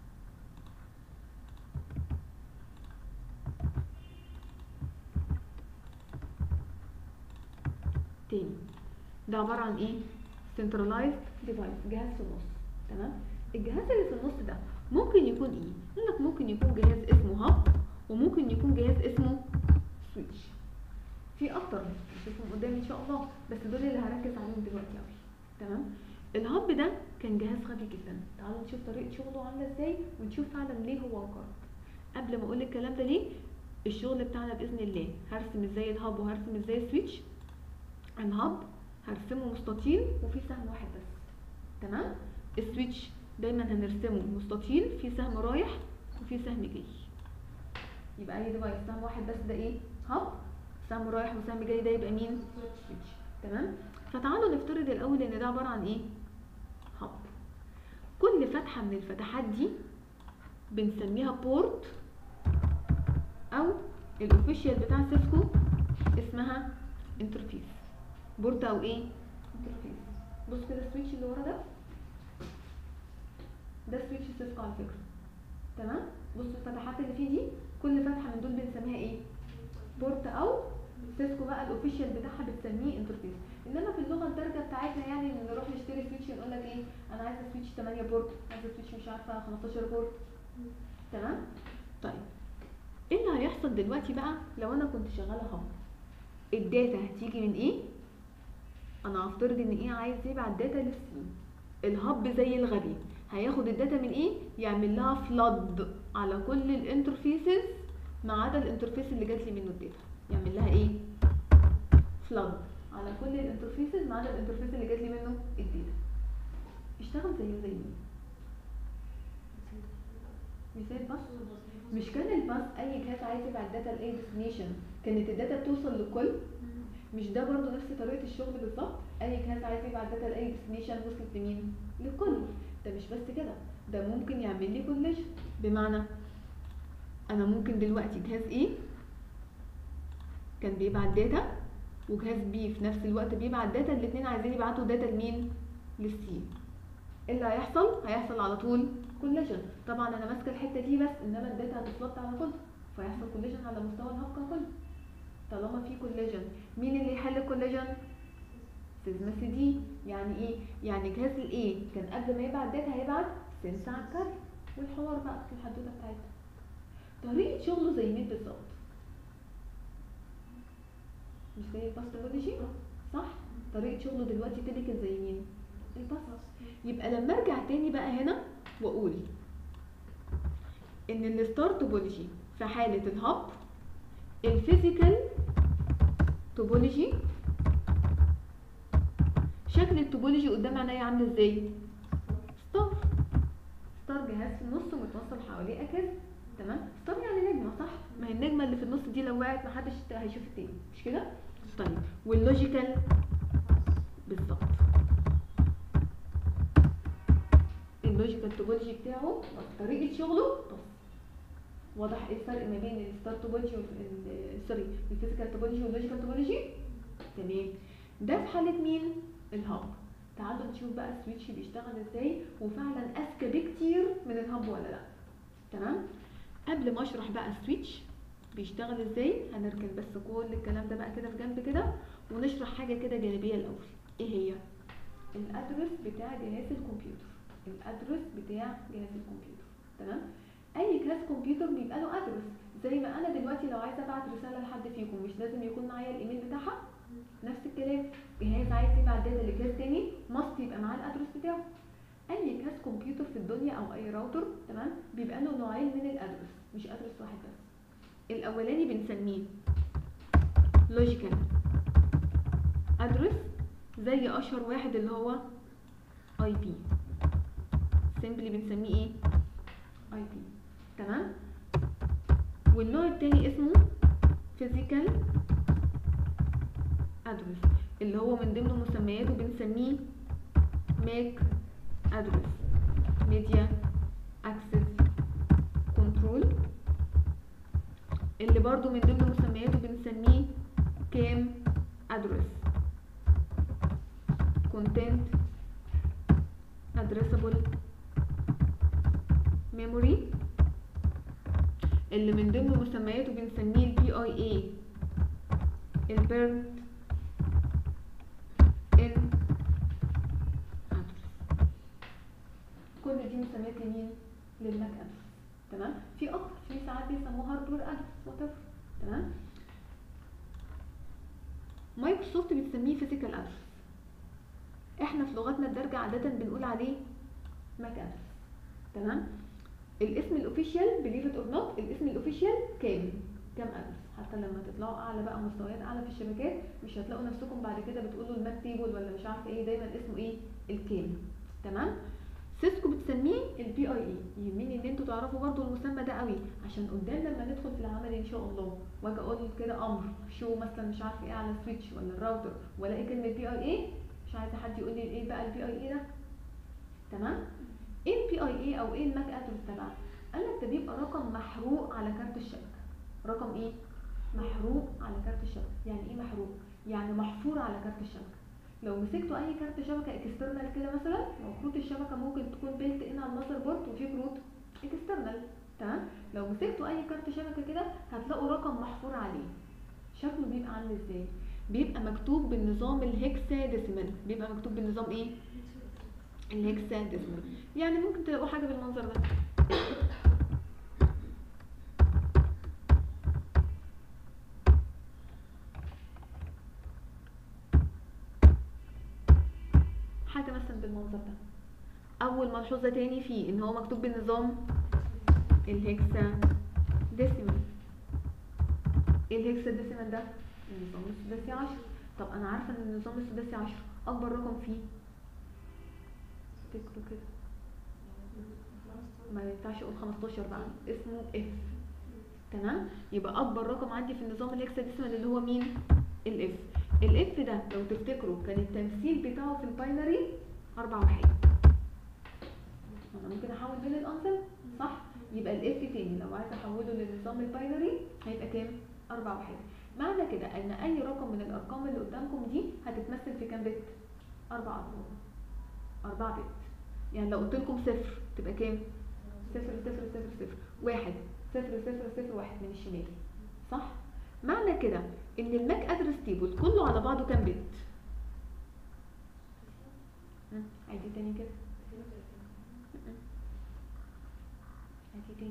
تاني ده عبارة عن ايه centralized device جهاز في النص تمام الجهاز اللي في النص ده ممكن يكون ايه يقول لك ممكن يكون جهاز اسمه هاب وممكن يكون جهاز اسمه سويتش في اكتر هنشوفهم قدام ان شاء الله بس دول اللي هركز عليهم دلوقتي قوي تمام الهب ده كان جهاز غبي جدا تعالوا نشوف طريقه شغله عامله ازاي ونشوف فعلا ليه هو انقرض قبل ما اقول الكلام ده ليه الشغل بتاعنا باذن الله هرسم ازاي الهب وهرسم ازاي السويتش الهب هرسمه مستطيل وفي سهم واحد بس تمام السويتش دايما هنرسمه مستطيل في سهم رايح وفي سهم جاي يبقى اي ديفايس سهم واحد بس ده ايه هب سهم رايح وسهم جاي ده يبقى مين سويتش تمام فتعالوا نفترض الاول ان ده عباره عن ايه هب كل فتحه من الفتحات دي بنسميها بورت او الاوفيشال بتاع سيسكو اسمها انترفيس بورت او ايه انترفيس بص كده السويتش اللي ورا ده ده سويتش سيسكو على فكره تمام بص الفتحات اللي فيه دي كل فتحه من دول بنسميها ايه بورت او سيسكو بقى الاوفيشال بتاعها بتسميه انترفيس انما في اللغه الدارجه بتاعتنا يعني ان نروح نشتري سويتش نقول لك ايه انا عايزه سويتش 8 بورت عايزه سويتش مش عارفه 15 بورت تمام طيب ايه اللي هيحصل دلوقتي بقى لو انا كنت شغاله هب الداتا هتيجي من ايه انا هفترض ان ايه عايز يبعت داتا للسي الهب زي الغبي هياخد الداتا من ايه يعمل لها فلود على كل الانترفيسز ما عدا الانترفيس اللي جات لي منه الداتا يعمل لها ايه فلود على كل الانترفيسز ما عدا الانترفيس اللي جات لي منه الداتا اشتغل زيه زي مين مثال بس مش كان الباس اي جهاز عايز يبعت داتا لاي ديستنيشن كانت الداتا بتوصل للكل مش ده برضه نفس طريقه الشغل بالظبط اي جهاز عايز يبعت داتا لاي ديستنيشن وصلت لمين للكل ده مش بس كده ده ممكن يعمل لي كوليجن بمعنى انا ممكن دلوقتي جهاز ايه كان بيبعت داتا وجهاز بي في نفس الوقت بيبعت داتا الاتنين عايزين يبعتوا داتا لمين للسي ايه اللي هيحصل هيحصل على طول كوليجن طبعا انا ماسكه الحته دي بس انما الداتا هتفلت على كله فيحصل كوليجن على مستوى الهب كله طالما في كوليجن مين اللي يحل الكوليجن سيزما سي دي يعني ايه يعني جهاز الايه كان قبل ما يبعت داتا هيبعت سنس على الكارت والحوار بقى في الحدوته بتاعتها طريقه شغله زي مين بالظبط مش زي الباستولوجي صح طريقه شغله دلوقتي تيبيكال زي مين الباست يبقى لما ارجع تاني بقى هنا واقول ان الستار توبولوجي في حاله الهب الفيزيكال توبولوجي شكل التوبولوجي قدام عينيا عامل ازاي ستار ستار جهاز في النص متوصل حواليه اكاز تمام ستار يعني نجمه صح ما هي النجمه اللي في النص دي لو وقعت محدش هيشوف التاني مش كده طيب واللوجيكال بالظبط اللوجيكال توبولوجي بتاعه طريقه شغله بس واضح ايه الفرق ما بين الستار توبولوجي سوري الفيزيكال توبولوجي واللوجيكال توبولوجي تمام ده في حاله مين الهب تعالوا نشوف بقى السويتش بيشتغل ازاي وفعلا اذكى بكتير من الهب ولا لا تمام قبل ما اشرح بقى السويتش بيشتغل ازاي هنركن بس كل الكلام ده بقى كده في جنب كده ونشرح حاجه كده جانبيه الاول ايه هي الادرس بتاع جهاز الكمبيوتر الادرس بتاع جهاز الكمبيوتر تمام اي جهاز كمبيوتر بيبقى له ادرس زي ما انا دلوقتي لو عايزه ابعت رساله لحد فيكم مش لازم يكون معايا الايميل بتاعها نفس الكلام جهاز عايز يبعت داتا لجهاز تاني ماست يبقى معاه الادرس بتاعه اي جهاز كمبيوتر في الدنيا او اي راوتر تمام بيبقى له نوعين من الادرس مش ادرس واحد بس الاولاني بنسميه لوجيكال ادرس زي اشهر واحد اللي هو اي بي سيمبلي بنسميه ايه اي بي تمام والنوع التاني اسمه physical address اللي هو من ضمن مسمياته بنسميه MAC address media access control اللي برضو من ضمن مسمياته بنسميه CAM address content addressable memory اللي من ضمن مسمياته بنسميه ال PIA البيرت ان address كل دي مسميات لمين للماك ادرس تمام في اكتر في ساعات بيسموها هاردوير ادرس وات تمام مايكروسوفت بتسميه فيزيكال ادرس احنا في لغتنا الدارجه عاده بنقول عليه ماك ادرس تمام الاسم الاوفيشال بليف ات اور نوت الاسم الاوفيشال كام كام ادرس حتى لما تطلعوا اعلى بقى مستويات اعلى في الشبكات مش هتلاقوا نفسكم بعد كده بتقولوا الماك تيبل ولا مش عارفه ايه دايما اسمه ايه الكام تمام سيسكو بتسميه البي اي اي يهمني ان انتوا تعرفوا برضو المسمى ده قوي عشان قدام لما ندخل في العمل ان شاء الله واجي اقول كده امر شو مثلا مش عارفه ايه على السويتش ولا الراوتر والاقي كلمه بي اي اي مش عايزه حد يقول لي ايه بقى البي اي اي ده تمام ايه البي اي اي او ايه الماك ادرس تبعه قال لك ده بيبقى رقم محروق على كارت الشبكه رقم ايه محروق على كارت الشبكه يعني ايه محروق يعني محفور على كارت الشبكه لو مسكتوا اي كارت شبكه اكسترنال كده مثلا لو كروت الشبكه ممكن تكون بيلت ان على المذر بورد وفي كروت اكسترنال تمام لو مسكتوا اي كارت شبكه كده هتلاقوا رقم محفور عليه شكله بيبقى عامل ازاي بيبقى مكتوب بالنظام الهكساديسيمال بيبقى مكتوب بالنظام ايه الهكساديسيمال يعني ممكن تلاقوا حاجه بالمنظر ده حاجه مثلا بالمنظر ده اول ملحوظه تاني فيه ان هو مكتوب بالنظام الهكسا ديسيمال ايه الهكسا ديسيمال ده النظام السداسي عشر طب انا عارفه ان النظام السداسي عشر اكبر رقم فيه افتكروا كده ما ينفعش اقول 15 بقى اسمه اف تمام يبقى اكبر رقم عندي في النظام الهكساديسيمال اللي هو مين الاف الاف ده لو تفتكروا كان التمثيل بتاعه في الباينري اربع وحيد انا ممكن احول بين الانسب صح يبقى الاف تاني لو عايزه احوله للنظام الباينري هيبقى كام اربع وحيد معنى كده ان اي رقم من الارقام اللي قدامكم دي هتتمثل في كام بت اربع ارقام اربع بت يعني لو قلت لكم صفر تبقى كام صفر صفر صفر صفر واحد صفر صفر صفر واحد من الشمال صح معنى كده ان الماك ادرس تيبل كله على بعضه كام بت مم، عايزين تاني كده مم. عايزين تاني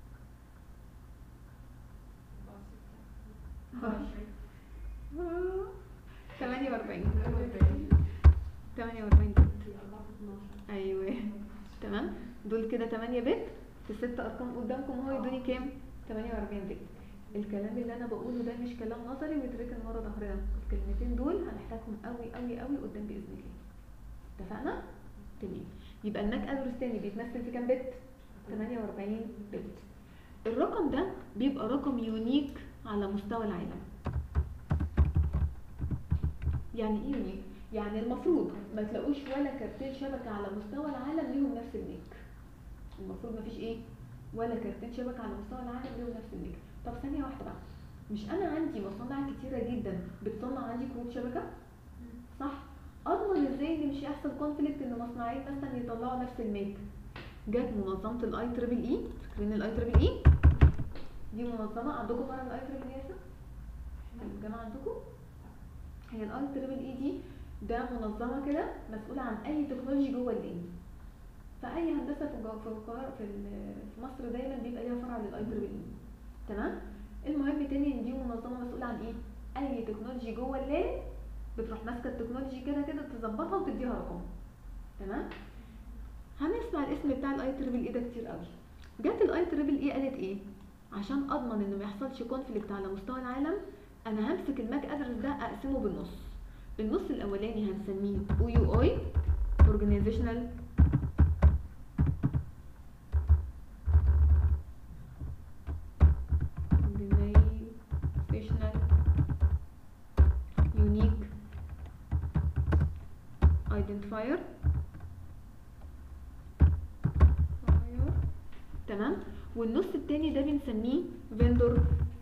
تمانية وأربعين تمانية وأربعين بت أيوه تمام دول كده 8 بت في ست ارقام قدامكم اهو يدوني كام 48 بت الكلام اللي انا بقوله ده مش كلام نظري ويتركن ورا ظهرنا الكلمتين دول هنحتاجهم قوي قوي قوي قدام باذن الله اتفقنا تمام يبقى الماك ادرس تاني بيتمثل في كام بت 48 بت الرقم ده بيبقى رقم يونيك على مستوى العالم يعني ايه يونيك يعني المفروض ما تلاقوش ولا كارتين شبكه على مستوى العالم ليهم نفس الميك المفروض ما فيش ايه ولا كارتين شبكه على مستوى العالم ليهم نفس الميك طب ثانيه واحده بقى مش انا عندي مصانع كتيره جدا بتصنع عندي كروت شبكه صح اضمن ازاي ان مش يحصل كونفليكت ان مصنعين مثلا يطلعوا نفس الميك جت منظمه الاي تريبل اي فاكرين الاي تريبل اي دي منظمه عندكم مره الاي تريبل اي الجامعه عندكم هي الاي تريبل اي دي ده منظمه كده مسؤوله عن اي تكنولوجي جوه اللين فاي هندسه في الجو- في القاهره في ال- في مصر دايما بيبقى ليها فرع للاي تريبل اي تمام المهم تاني ان دي منظمه مسؤوله عن ايه اي تكنولوجي جوه اللين بتروح ماسكه التكنولوجي كده كده تظبطها وتديها رقم تمام هنسمع الاسم بتاع الاي تريبل اي ده كتير قوي جت الاي تريبل اي قالت ايه عشان اضمن ان ما يحصلش كونفليكت على مستوى العالم انا همسك الماك ادرس ده اقسمه بالنص النص الاولاني هنسميه او يو اي اورجانيزيشنال organizational unique identifier Identifier. تمام والنص التاني ده بنسميه vendor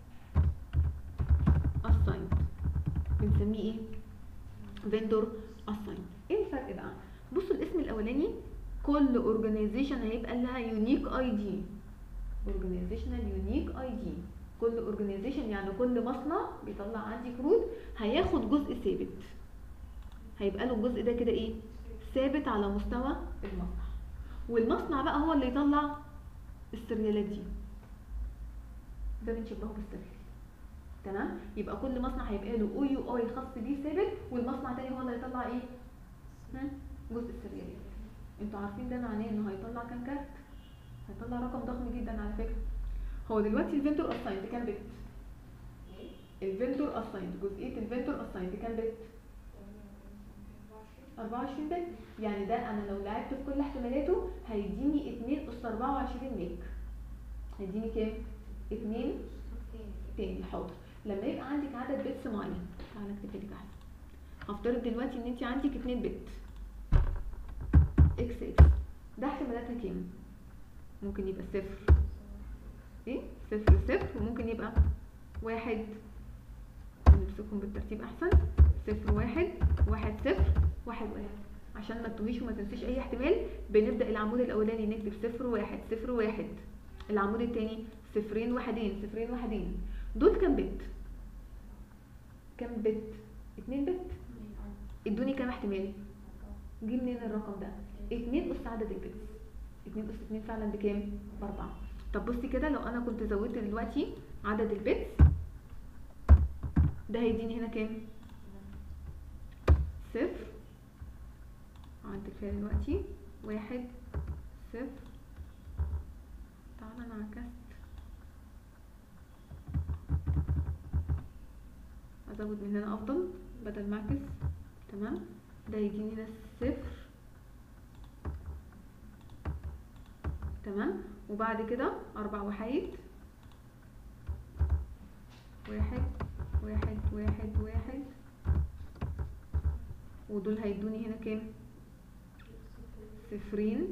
assigned بنسميه ايه vendor assigned ايه الفرق بقى بصوا الاسم الاولاني كل organization هيبقى لها unique ID organizational unique ID كل organization يعني كل مصنع بيطلع عندي كروت هياخد جزء ثابت هيبقى له الجزء ده كده ايه ثابت على مستوى المصنع والمصنع بقى هو اللي يطلع السريالات دي ده بنشبهه بالسريال تمام يبقى كل مصنع هيبقى له او يو اي خاص بيه ثابت والمصنع تاني هو اللي هيطلع ايه هم؟ جزء السريالات انتوا عارفين ده معناه انه هيطلع كام كارت هيطلع رقم ضخم جدا على فكره هو دلوقتي الفيندور اسايند كام بت الفيندور اسايند جزئيه الفيندور اسايند كام بت 24 بت يعني ده انا لو لعبت في كل احتمالاته هيديني 2 اس 24 ميك هيديني كام 2 تاني حاضر لما يبقى عندك عدد بيتس معين تعالى اكتبها لك احسن هفترض دلوقتي ان انت عندك 2 بت اكس اكس ده احتمالاتها كام ممكن يبقى صفر ايه صفر صفر وممكن يبقى واحد نمسكهم بالترتيب احسن صفر واحد واحد صفر واحد واحد عشان ما تتوهيش وما تنسيش اي احتمال بنبدا العمود الاولاني نكتب صفر واحد صفر واحد العمود التاني صفرين واحدين صفرين واحدين دول كام بت كام بت اتنين بت ادوني كام احتمال جه منين الرقم ده اتنين اس عدد البيتس اتنين اس اتنين فعلا بكام باربعة طب بصي كده لو انا كنت زودت دلوقتي عدد البيتس ده هيديني هنا كام صفر عندك فيها دلوقتي واحد صفر تعالى انا عكست ازود من هنا افضل بدل ما اعكس تمام ده يديني ده صفر تمام وبعد كده اربع وحيد واحد واحد واحد واحد ودول هيدوني هنا كام صفرين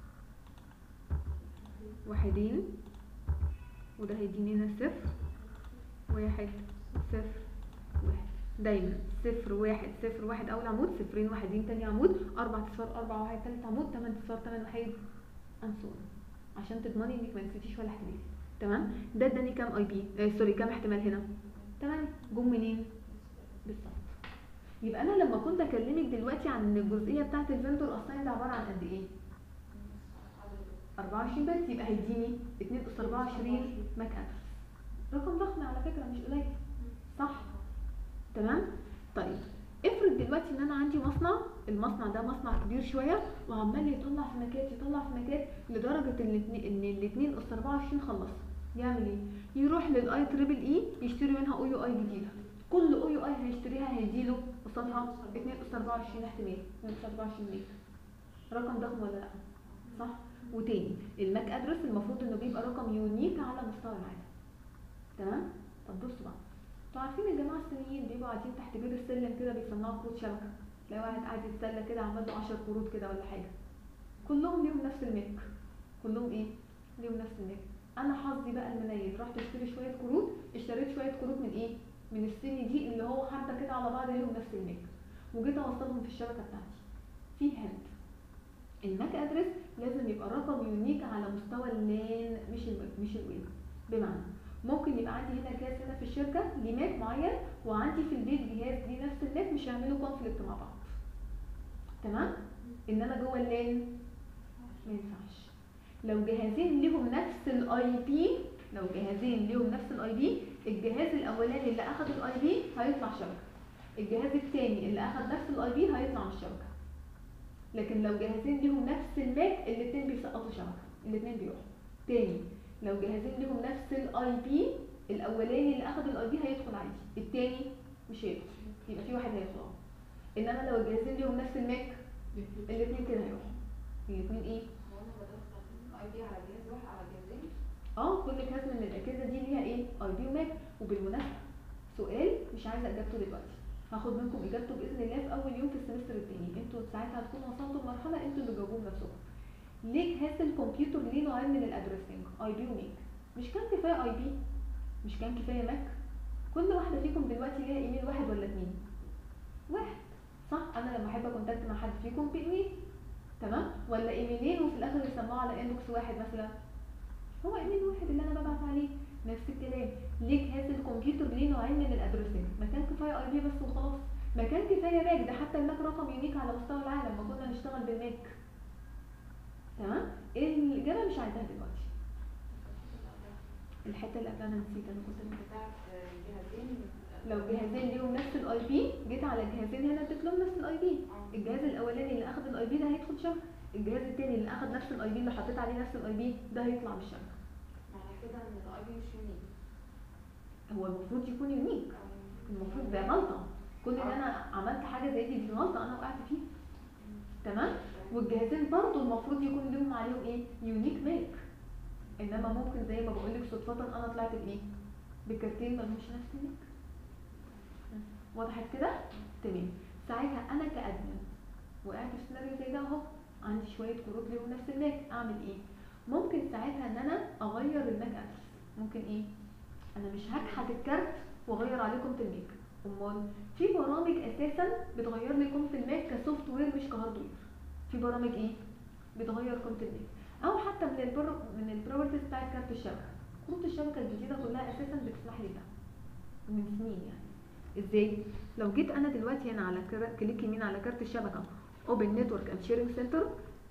واحدين وده هيديني هنا صفر واحد صفر واحد دايما صفر واحد صفر واحد اول عمود صفرين واحدين تاني عمود اربع اصفار اربع واحد تالت عمود تمن اصفار تمن وحيد انسون عشان تضمني انك ما نسيتيش ولا احتمال تمام ده اداني كام اي بي آه سوري كام احتمال هنا تمام جم منين بالظبط يبقى انا لما كنت اكلمك دلوقتي عن الجزئيه بتاعه الفندور اصلا ده عباره عن قد ايه 24 بس يبقى هيديني 2 اس 24 ماك ادرس رقم ضخم على فكره مش قليل صح تمام طيب افرض دلوقتي ان انا عندي مصنع المصنع ده مصنع كبير شويه وعمال يطلع في مكات يطلع في مكات لدرجه ان الاتنين- ان الاثنين اس 24 خلص يعمل ايه يروح للاي تريبل اي يشتري منها او يو اي جديده كل او يو اي هيشتريها هيديله قصادها 2 اس 24 احتمال 2 اس 24 ميجا رقم ضخم ولا لا صح وتاني الماك ادرس المفروض انه بيبقى رقم يونيك على مستوى العالم تمام طب بصوا بقى انتوا عارفين الجماعه الصينيين بيبقوا قاعدين تحت بير السلم كده بيصنعوا كروت شبكه تلاقي واحد قاعد يتسلى كده عمل له 10 كروت كده ولا حاجه كلهم ليهم نفس الميك كلهم ايه ليهم نفس الميك انا حظي بقى المنيل رحت اشتري شويه كروت اشتريت شويه كروت من ايه من الصيني دي اللي هو حتى كده على بعض ليهم نفس الميك وجيت اوصلهم في الشبكه بتاعتي في هند الماك ادرس لازم يبقى رقم يونيك على مستوى اللان مش ال مش الويب بمعنى ممكن يبقى عندي هنا كاس هنا في الشركه ليه ماك معين وعندي في البيت جهاز ليه نفس الماك مش هيعملوا كونفليكت مع بعض تمام انما جوه اللان ما ينفعش لو جهازين ليهم نفس الاي بي لو جهازين ليهم نفس الاي بي الجهاز الاولاني اللي اخد الاي بي هيطلع شبكه الجهاز الثاني اللي اخد نفس الاي بي هيطلع من الشبكه لكن لو جهازين ليهم نفس الماك الاثنين بيسقطوا شبكه الاثنين بيروحوا تاني لو جهازين ليهم نفس الاي بي الاولاني اللي اخد الاي بي هيدخل عادي الثاني مش هيدخل يبقى في واحد هيدخل اه انما لو الجهازين ليهم نفس الماك الاثنين كده هيروحوا الاثنين ايه هو انا بدخل اي دي على جهاز واحد على جهازين اه كل جهاز من الاجهزه دي ليها ايه اي بي وماك وبالمناسبه سؤال مش عايزه اجابته دلوقتي هاخد منكم اجابته باذن الله في اول يوم في السمستر الثاني انتوا ساعتها هتكونوا وصلتوا لمرحله انتوا اللي جاوبوه بنفسكم ليه جهاز الكمبيوتر ليه نوعين من الادرسنج اي بي وماك مش كان كفايه اي بي مش كان كفايه ماك كل واحده فيكم دلوقتي ليها ايميل واحد ولا اتنين واحد صح انا لما احب اكونتاكت مع حد فيكم بايميل تمام ولا ايميلين وفي الاخر يسموه على انبوكس واحد مثلا هو ايميل واحد اللي انا ببعت عليه نفس الكلام ليه جهاز الكمبيوتر ليه نوعين من الادرسنج ما كان كفايه اي بي بس وخلاص ما كان كفايه ماك ده حتى الماك رقم يونيك على مستوى العالم ما كنا نشتغل بالماك تمام الاجابه مش عايزاها دلوقتي الحته اللي قبلها انا نسيت انا كنت بتاعت جهازين لو جهازين ليهم نفس الاي بي جيت على الجهازين هنا اديت لهم نفس الاي بي اه الجهاز الاولاني اللي اخد الاي بي ده هيدخل شبكه الجهاز التاني اللي اخد نفس الاي بي اللي حطيت عليه نفس الاي بي ده هيطلع من الشبكه معنى كده ان الاي بي مش يونيك هو المفروض يكون يونيك المفروض ده غلطه كل ان انا عملت حاجه زي دي دي غلطه انا وقعت فيها تمام والجهازين برضه المفروض يكون لهم عليهم ايه يونيك ميك انما ممكن زي ما بقول لك صدفه انا طلعت بايه بكارتين ملهمش نفس الميك وضحت كده تمام ساعتها انا كادمن وقعت في سيناريو زي ده اهو عندي شويه كروت ليهم نفس الماك اعمل ايه ممكن ساعتها ان انا اغير الماك ادرس ممكن ايه انا مش هكحت الكارت واغير عليه قيمه الماك امال في برامج اساسا بتغير لي قيمه الماك كسوفت وير مش كهاردوير في برامج ايه بتغير قيمه الماك او حتى من البر من البروبرتيز بتاعت كارت الشبكه كروت الشبكه الجديده كلها اساسا بتسمح لي ده من سنين يعني ازاي لو جيت انا دلوقتي هنا على كر- كليك يمين على كارت الشبكه اوبن نتورك اند شيرنج سنتر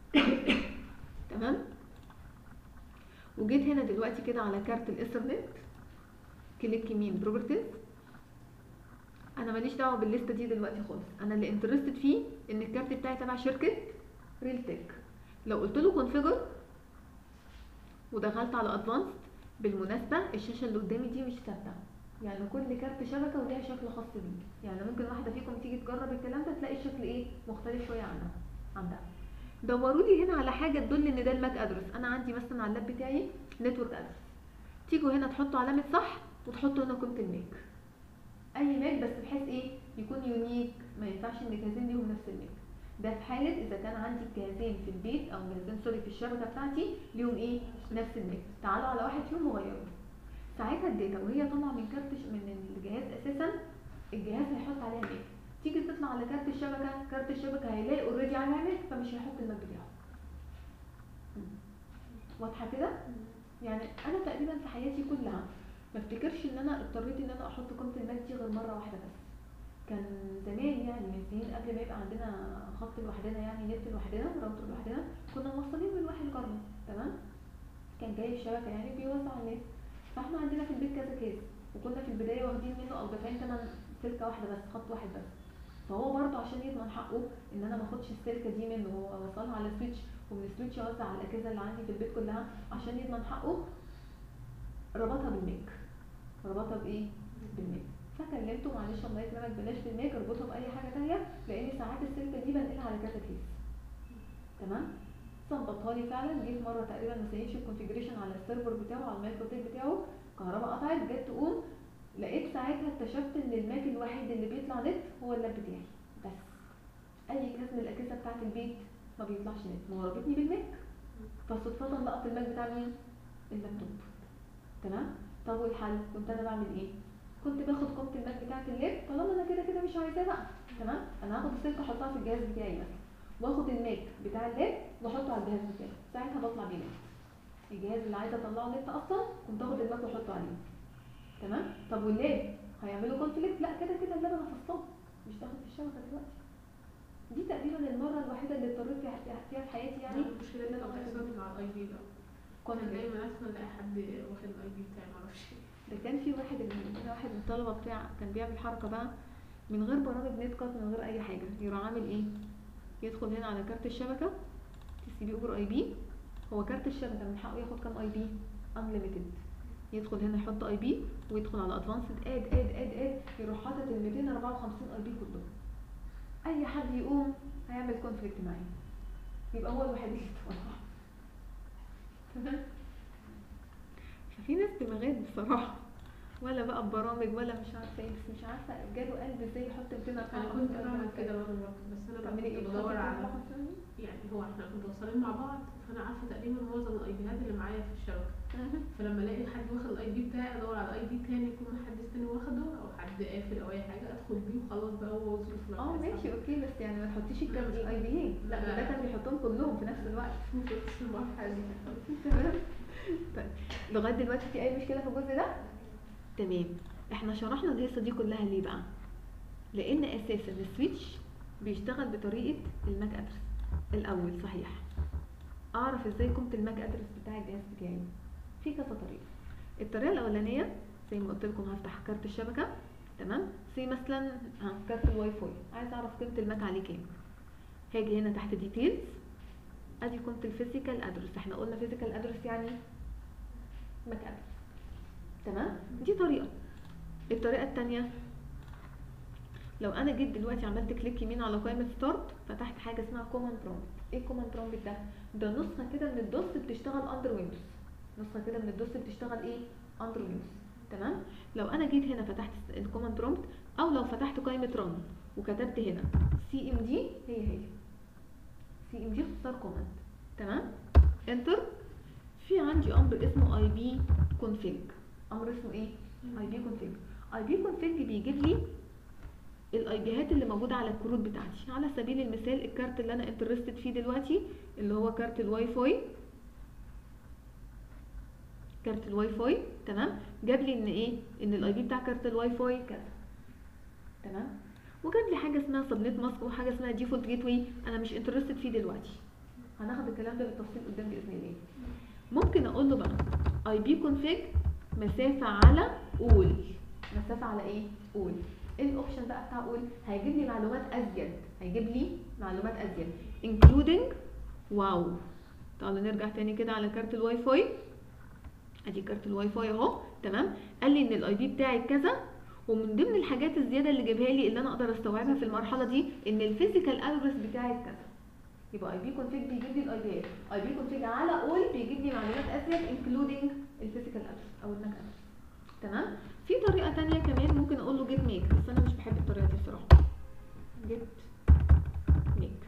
تمام وجيت هنا دلوقتي كده على كارت الايثرنت كليك يمين بروبرتيز انا ماليش دعوه بالليسته دي دلوقتي خالص انا اللي انترستد فيه ان الكارت بتاعي تبع شركه ريل تك لو قلت له كونفيجر ودخلت على ادفانسد بالمناسبه الشاشه اللي قدامي دي مش ثابته يعني كل كارت شبكه وليها شكل خاص بيه يعني ممكن واحده فيكم تيجي تجرب الكلام ده تلاقي الشكل ايه مختلف شويه عنها عندها دوروا لي هنا على حاجه تدل ان ده الماك ادرس انا عندي مثلا على اللاب بتاعي نتورك ادرس تيجوا هنا تحطوا علامه صح وتحطوا هنا قيمه الماك اي ماك بس بحيث ايه يكون يونيك ما ينفعش ان الجهازين ليهم نفس الماك ده في حالة إذا كان عندي جهازين في البيت أو جهازين سوري في الشبكة بتاعتي ليهم إيه؟ نفس الماك، تعالوا على واحد فيهم وغيروه. ساعتها الداتا وهي طالعة من كارت ش- من الجهاز أساسا الجهاز هيحط عليها ماك. تيجي تطلع على كارت الشبكة، كارت الشبكة هيلاقي أوريدي عليها ماك فمش هيحط الماك بتاعه. واضحة كده؟ يعني أنا تقريبا في حياتي كلها ما افتكرش إن أنا اضطريت إن أنا أحط قيمة الماك دي غير مرة واحدة بس. كان زمان يعني من سنين قبل ما يبقى عندنا خط لوحدنا يعني نت لوحدنا راوتر لوحدنا كنا موصلين من واحد جارنا تمام كان جاي الشبكه يعني بيوزع على الناس فاحنا عندنا في البيت كذا كيس وكنا في البدايه واخدين منه او دافعين تمن سلكه واحده بس خط واحد بس فهو برضه عشان يضمن حقه ان انا ما اخدش السلكه دي منه هو وصلها على سويتش ومن السويتش يوزع على الاجهزه اللي عندي في البيت كلها عشان يضمن حقه ربطها بالميك ربطها بايه بالميك فكلمته معلش الله يكرمك بلاش بالميك اربطها باي حاجه تانية لان ساعات السلكه دي بنقلها على كذا كيس تمام ظبطها لي فعلا جه في مره تقريبا ما سيبش الكونفيجريشن على السيرفر بتاعه على المايكروتيك بتاعه كهرباء قطعت جت تقوم لقيت ساعتها اكتشفت ان الماك الوحيد اللي بيطلع نت هو اللاب بتاعي بس اي جهاز من الاجهزه بتاعه البيت ما بيطلعش نت ما هو رابطني بالماك فصدفه لقط الماك بتاع مين اللابتوب تمام طب والحل كنت انا بعمل ايه كنت باخد قيمه الماك بتاعه اللاب طالما انا كده كده مش عايزاه بقى تمام انا هاخد السلك احطها في الجهاز بتاعي مثلا واخد الماك بتاع اللاب واحطه على الجهاز بتاعي ساعتها بطلع بيه نت الجهاز اللي عايزه اطلعه نت اصلا كنت اخد الماك واحطه عليه تمام طب واللاب هيعملوا كونفليكت لا كده كده اللاب انا فصلته مش داخل في الشبكه دلوقتي دي تقريبا المره الوحيده اللي اضطريت فيها فيها في حياتي يعني يعني المشكلة دي كانت بتحصل مع الاي بي ده كنت كونفليكت دايما ادخل الاقي حد واخد الاي بي بتاعي معرفش ده كان في واحد من كده واحد من الطلبه بتاع كان بيعمل حركه بقى من غير برامج نت كات من غير اي حاجه يروح عامل ايه يدخل هنا على كارت الشبكه تي سي بي اوفر اي بي هو كارت الشبكه من حقه ياخد كام اي بي انليميتد يدخل هنا يحط اي بي ويدخل على ادفانسد اد اد اد اد يروح حاطط ال 254 اي بي كلهم اي حد يقوم هيعمل كونفليكت معاه يبقى هو الوحيد اللي طلع تمام ففي ناس دماغات بصراحه ولا بقى ببرامج ولا مش عارفه ايه بس مش عارفه جاله قلب ازاي يحط 254 انا كنت أي بي بعمل على كده الكارت. برضه برضه بس انا بقى تعملي ايه كنت بدور على 254 يعني هو احنا كنا متوصلين مع بعض فانا عارفه تقريبا معظم الاي بيات اللي معايا في الشبكه مهم. فلما الاقي حد واخد الاي بي بتاعي ادور على اي بي تاني يكون حد تاني واخده او حد قافل او اي حاجه ادخل بيه وخلاص بقى هو وظيفه في اه المكان. ماشي اوكي بس يعني ما تحطيش الكام لا، مش اي بي لا ده لا. ده كان بيحطهم كلهم في نفس الوقت مش في المرحله دي تمام طيب لغايه دلوقتي في اي مشكله في الجزء ده تمام احنا شرحنا الهيصه دي كلها ليه بقى لان اساسا السويتش بيشتغل بطريقه الماك ادرس الاول صحيح اعرف ازاي قيمه الماك ادرس بتاع الجهاز بتاعي في كذا طريقه الطريقه الاولانيه زي ما قلت لكم هفتح كارت الشبكه تمام زي مثلا ها كارت الواي فاي عايز اعرف قيمه الماك عليه كام هاجي هنا تحت ديتيلز ادي قيمه الفيزيكال ادرس احنا قلنا فيزيكال ادرس يعني ماك ادرس تمام دي طريقه الطريقه الثانيه لو انا جيت دلوقتي عملت كليك يمين على قائمه ستارت فتحت حاجه اسمها كوماند برومبت ايه كوماند برومبت ده ده نسخه كده من الدوس بتشتغل اندر ويندوز نسخه كده من الدوس بتشتغل ايه اندر ويندوز تمام لو انا جيت هنا فتحت الكوماند برومبت او لو فتحت قائمه رن وكتبت هنا سي ام دي هي هي سي ام دي اختصار كوماند تمام انتر في عندي امر اسمه اي بي كونفيج امر اسمه ايه اي بي كونفيج اي بي كونفيج بيجيب لي الاي بيهات اللي موجوده على الكروت بتاعتي على سبيل المثال الكارت اللي انا انترستد فيه دلوقتي اللي هو كارت الواي فاي كارت الواي فاي تمام جاب لي ان ايه ان الاي بي بتاع كارت الواي فاي كذا تمام وجاب لي حاجه اسمها سبنت ماسك وحاجه اسمها ديفولت جيت واي انا مش انترستد فيه دلوقتي هناخد الكلام ده بالتفصيل قدام باذن الله ممكن اقول له بقى اي بي كونفيج مسافه على اول مسافه على ايه اول ايه الاوبشن بقى بتاع اول هيجيب لي معلومات ازيد هيجيب لي معلومات ازيد including واو تعالوا نرجع تاني كده على كارت الواي فاي ادي كارت الواي فاي اهو تمام قال لي ان الاي بي بتاعي كذا ومن ضمن الحاجات الزياده اللي جابها لي اللي انا اقدر استوعبها في المرحله دي ان الفيزيكال ادرس بتاعي كذا يبقى اي بي كونفيج بيجيب لي الاي بيات اي بي كونفيج على اول بيجيب لي معلومات ازيد انكلودنج الفيزيكال ادرس او الماك ادرس تمام في طريقه تانية كمان ممكن اقول له جيت ميك بس انا مش بحب الطريقه دي الصراحه جيت ميك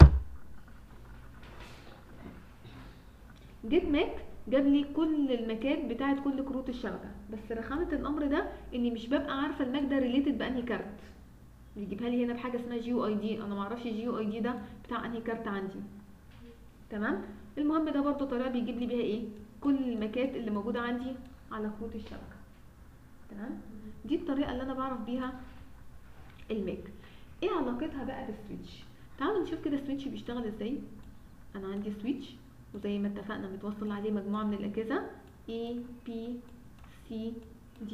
جيت ماك جاب لي كل الماكات بتاعت كل كروت الشبكه بس رخامه الامر ده اني مش ببقى عارفه الماك ده ريليتد بانهي كارت بيجيبها لي هنا بحاجه اسمها جيو اي دي انا ما اعرفش جيو اي دي ده بتاع انهي كارت عندي تمام المهم ده برضو طريقه بيجيب لي بيها ايه كل الماكات اللي موجوده عندي على كروت الشبكه تمام دي الطريقه اللي انا بعرف بيها الماك ايه علاقتها بقى بالسويتش تعالوا نشوف كده السويتش بيشتغل ازاي انا عندي سويتش وزي ما اتفقنا متوصل عليه مجموعه من الاجهزه A B C D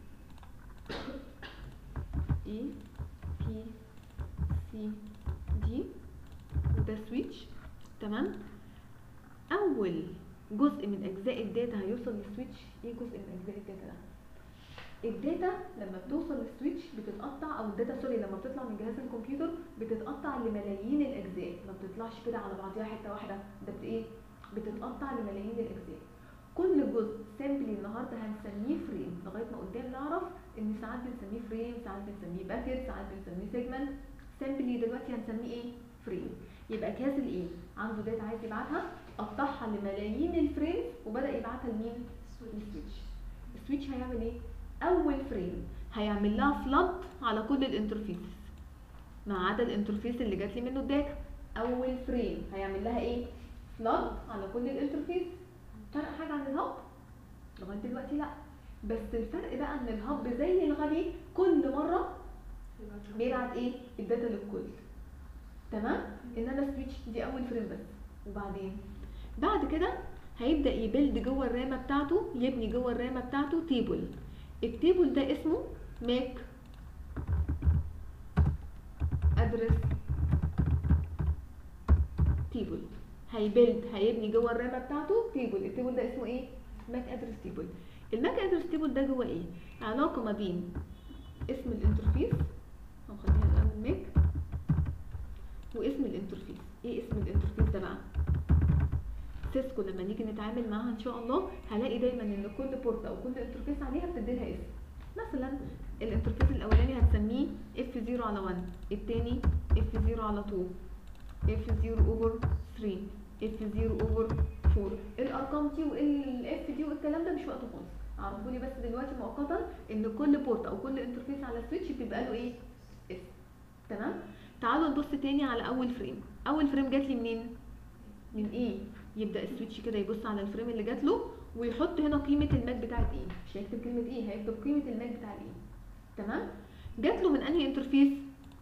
A B C D وده سويتش تمام اول جزء من اجزاء الداتا هيوصل للسويتش ايه جزء من اجزاء الداتا ده الداتا لما بتوصل للسويتش بتتقطع او الداتا سوري لما بتطلع من جهاز الكمبيوتر بتتقطع لملايين الاجزاء ما بتطلعش كده على بعضيها حته واحده ده بت ايه بتتقطع لملايين الاجزاء كل جزء سامبلي النهارده هنسميه فريم لغايه ما قدام نعرف ان ساعات بنسميه فريم ساعات بنسميه باكيت ساعات بنسميه سيجمنت سامبلي دلوقتي هنسميه ايه فريم يبقى جهاز الايه عنده داتا عايز يبعتها قطعها لملايين الفريمز وبدا يبعتها لمين للسويتش السويتش هيعمل ايه اول فريم هيعمل لها فلاد على كل الانترفيس ما عدا الانترفيس اللي جات لي منه الداتا اول فريم هيعمل لها ايه فلاد على كل الانترفيس فرق حاجه عن الهب لغايه دلوقتي لا بس الفرق بقى ان الهب زي الغبي كل مره بيبعت ايه الداتا للكل تمام انما السويتش دي اول فريم بس وبعدين بعد كده هيبدا يبلد جوه الرامه بتاعته يبني جوه الرامه بتاعته تيبل التيبل ده اسمه ماك ادرس تيبل هيبلد هيبني جوه الرامه بتاعته تيبل التيبل ده اسمه ايه ماك ادرس تيبل الماك ادرس تيبل ده جوه ايه علاقه ما بين اسم الانترفيس هنخليها الاول ماك واسم الانترفيس ايه اسم الانترفيس ده بقى سيسكو لما نيجي نتعامل معاها ان شاء الله هلاقي دايما ان كل بورت او كل انترفيس عليها بتدي لها اسم مثلا الانترفيس الاولاني هتسميه اف 0 على 1 التاني اف 0 على 2 اف 0 اوفر 3 اف 0 اوفر 4 الارقام دي والاف دي والكلام ده مش وقته خالص عرفوا لي بس دلوقتي مؤقتا ان كل بورت او كل انترفيس على السويتش بيبقى له ايه اسم تمام تعالوا نبص تاني على اول فريم اول فريم جات لي منين من ايه يبدا السويتش كده يبص على الفريم اللي جات له ويحط هنا قيمه الماك بتاعت ايه مش هيكتب كلمه ايه هيكتب قيمه الماك بتاع الايه تمام جات له من انهي انترفيس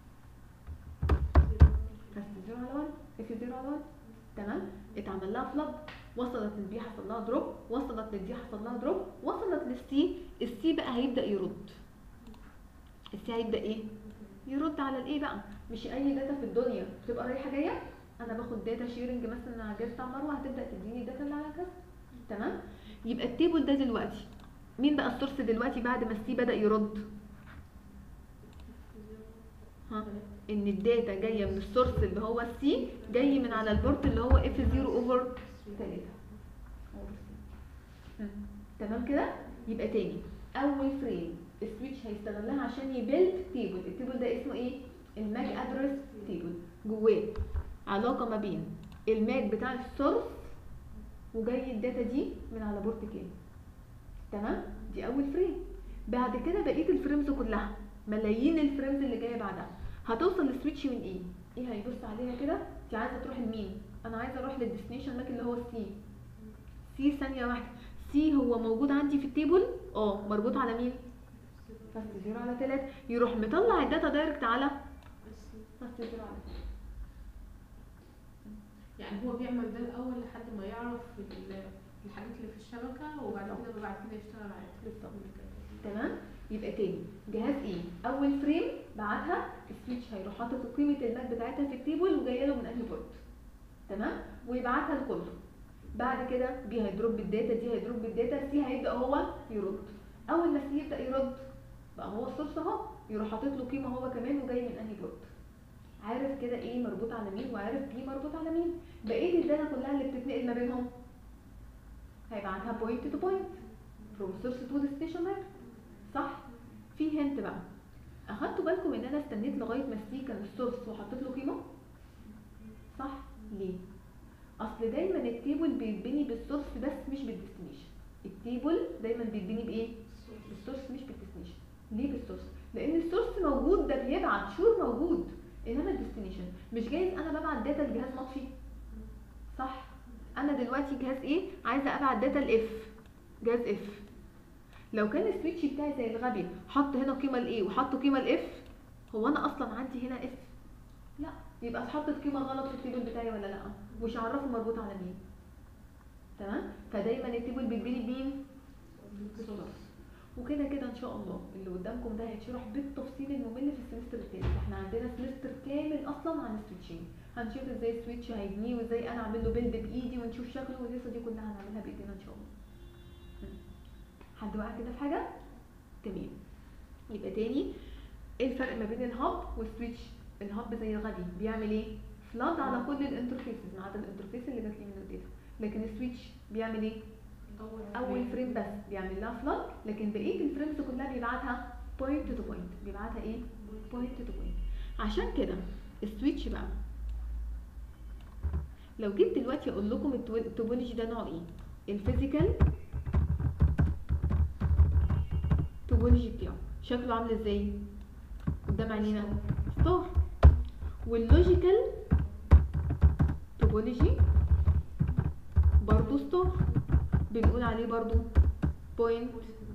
فاست 0 على 1 اف 0 على 1 تمام اتعمل لها فلاد وصلت للبي حصل لها دروب وصلت للدي حصل لها دروب وصلت للسي السي بقى هيبدا يرد السي هيبدا ايه يرد على الايه بقى مش اي داتا في الدنيا بتبقى رايحه جايه انا باخد داتا شيرنج مثلا على جهاز بتاع مروه هتبدا تديني الداتا اللي على كذا تمام يبقى التيبل ده دلوقتي مين بقى السورس دلوقتي بعد ما السي بدا يرد ها ان الداتا جايه من السورس اللي هو السي جاي من على البورت اللي هو اف 0 اوفر 3 تمام كده يبقى تاني اول فريم السويتش هيستغلها عشان يبيلد تيبل التيبل ده اسمه ايه الماك ادرس تيبل جواه علاقه ما بين الماك بتاع السورس وجاي الداتا دي من على بورت كام تمام دي اول فريم بعد كده بقيه الفريمز كلها ملايين الفريمز اللي جايه بعدها هتوصل للسويتش من ايه ايه هيبص عليها كده انت عايزه تروح لمين انا عايزه اروح للديستنيشن ماك اللي هو السي سي ثانيه واحده سي هو موجود عندي في التيبل اه مربوط على مين فاست زيرو على 3 يروح مطلع الداتا دايركت على فاست زيرو على 3 يعني هو بيعمل ده الاول لحد ما يعرف ال- الحاجات اللي في الشبكه وبعد كده بعد كده يشتغل عليها بالظبط. تمام يبقى تاني جهاز ايه اول فريم بعتها السويتش هيروح حاطط قيمه الماك بتاعتها في التيبل وجايه له من انهي بورت تمام ويبعتها لكله بعد كده بي هيدروب بالداتا دي هيدروب بالداتا سي هيبدا هو يرد اول ما سي يبدا يرد بقى هو السورس اهو يروح حاطط له قيمه هو كمان وجاي من انهي بلوت عارف كده ايه مربوط على مين وعارف بي مربوط على مين بقيه الداتا كلها اللي بتتنقل ما بينهم هيبعتها بوينت تو بوينت فروم سورس تو ديستنيشن ماب صح في هنت بقى اخدتوا بالكم ان انا استنيت لغايه ما السي كان السورس وحطيت له قيمه صح ليه اصل دايما التيبل بيتبني بالسورس بس مش بالديستنيشن التيبل دايما بيتبني بايه بالسورس مش بالديستنيشن ليه بالسورس لان السورس موجود ده بيبعت شور موجود انما الديستنيشن مش جايز انا ببعت داتا لجهاز مطفي صح انا دلوقتي جهاز ايه عايزه ابعت داتا لاف جهاز اف لو كان السويتش بتاعي زي الغبي حط هنا قيمه لايه وحط قيمه لاف هو انا اصلا عندي هنا اف لا يبقى حطت قيمه غلط في التيبل بتاعي ولا لا مش هعرفه مربوط على مين تمام فدايما التيبل بيتبني بمين بالسورس وكده كده ان شاء الله اللي قدامكم ده هيتشرح بالتفصيل الممل في السمستر التالت احنا عندنا سمستر كامل اصلا عن السويتشين هنشوف ازاي السويتش هيبنيه وازاي انا اعمل له بيلد بايدي ونشوف شكله والقصه دي كلها هنعملها بايدينا ان شاء الله م. حد واقع كده في حاجه تمام يبقى تاني ايه الفرق ما بين الهاب والسويتش الهاب زي الغبي بيعمل ايه فلاد على كل الانترفيسز ما عدا الانترفيس اللي جات لي من الداتا لكن السويتش بيعمل ايه اول فريم بس بيعمل لها فلاد لكن بقيه الفريمز كلها بيبعتها بوينت تو بوينت بيبعتها ايه بوينت تو بوينت عشان كده السويتش بقى لو جيت دلوقتي اقول لكم التو- التوبولوجي ده نوع ايه الفيزيكال توبولوجي بتاعه شكله عامل ازاي قدام عينينا ستار واللوجيكال توبولوجي برضو ستار بنقول عليه برضو بوينت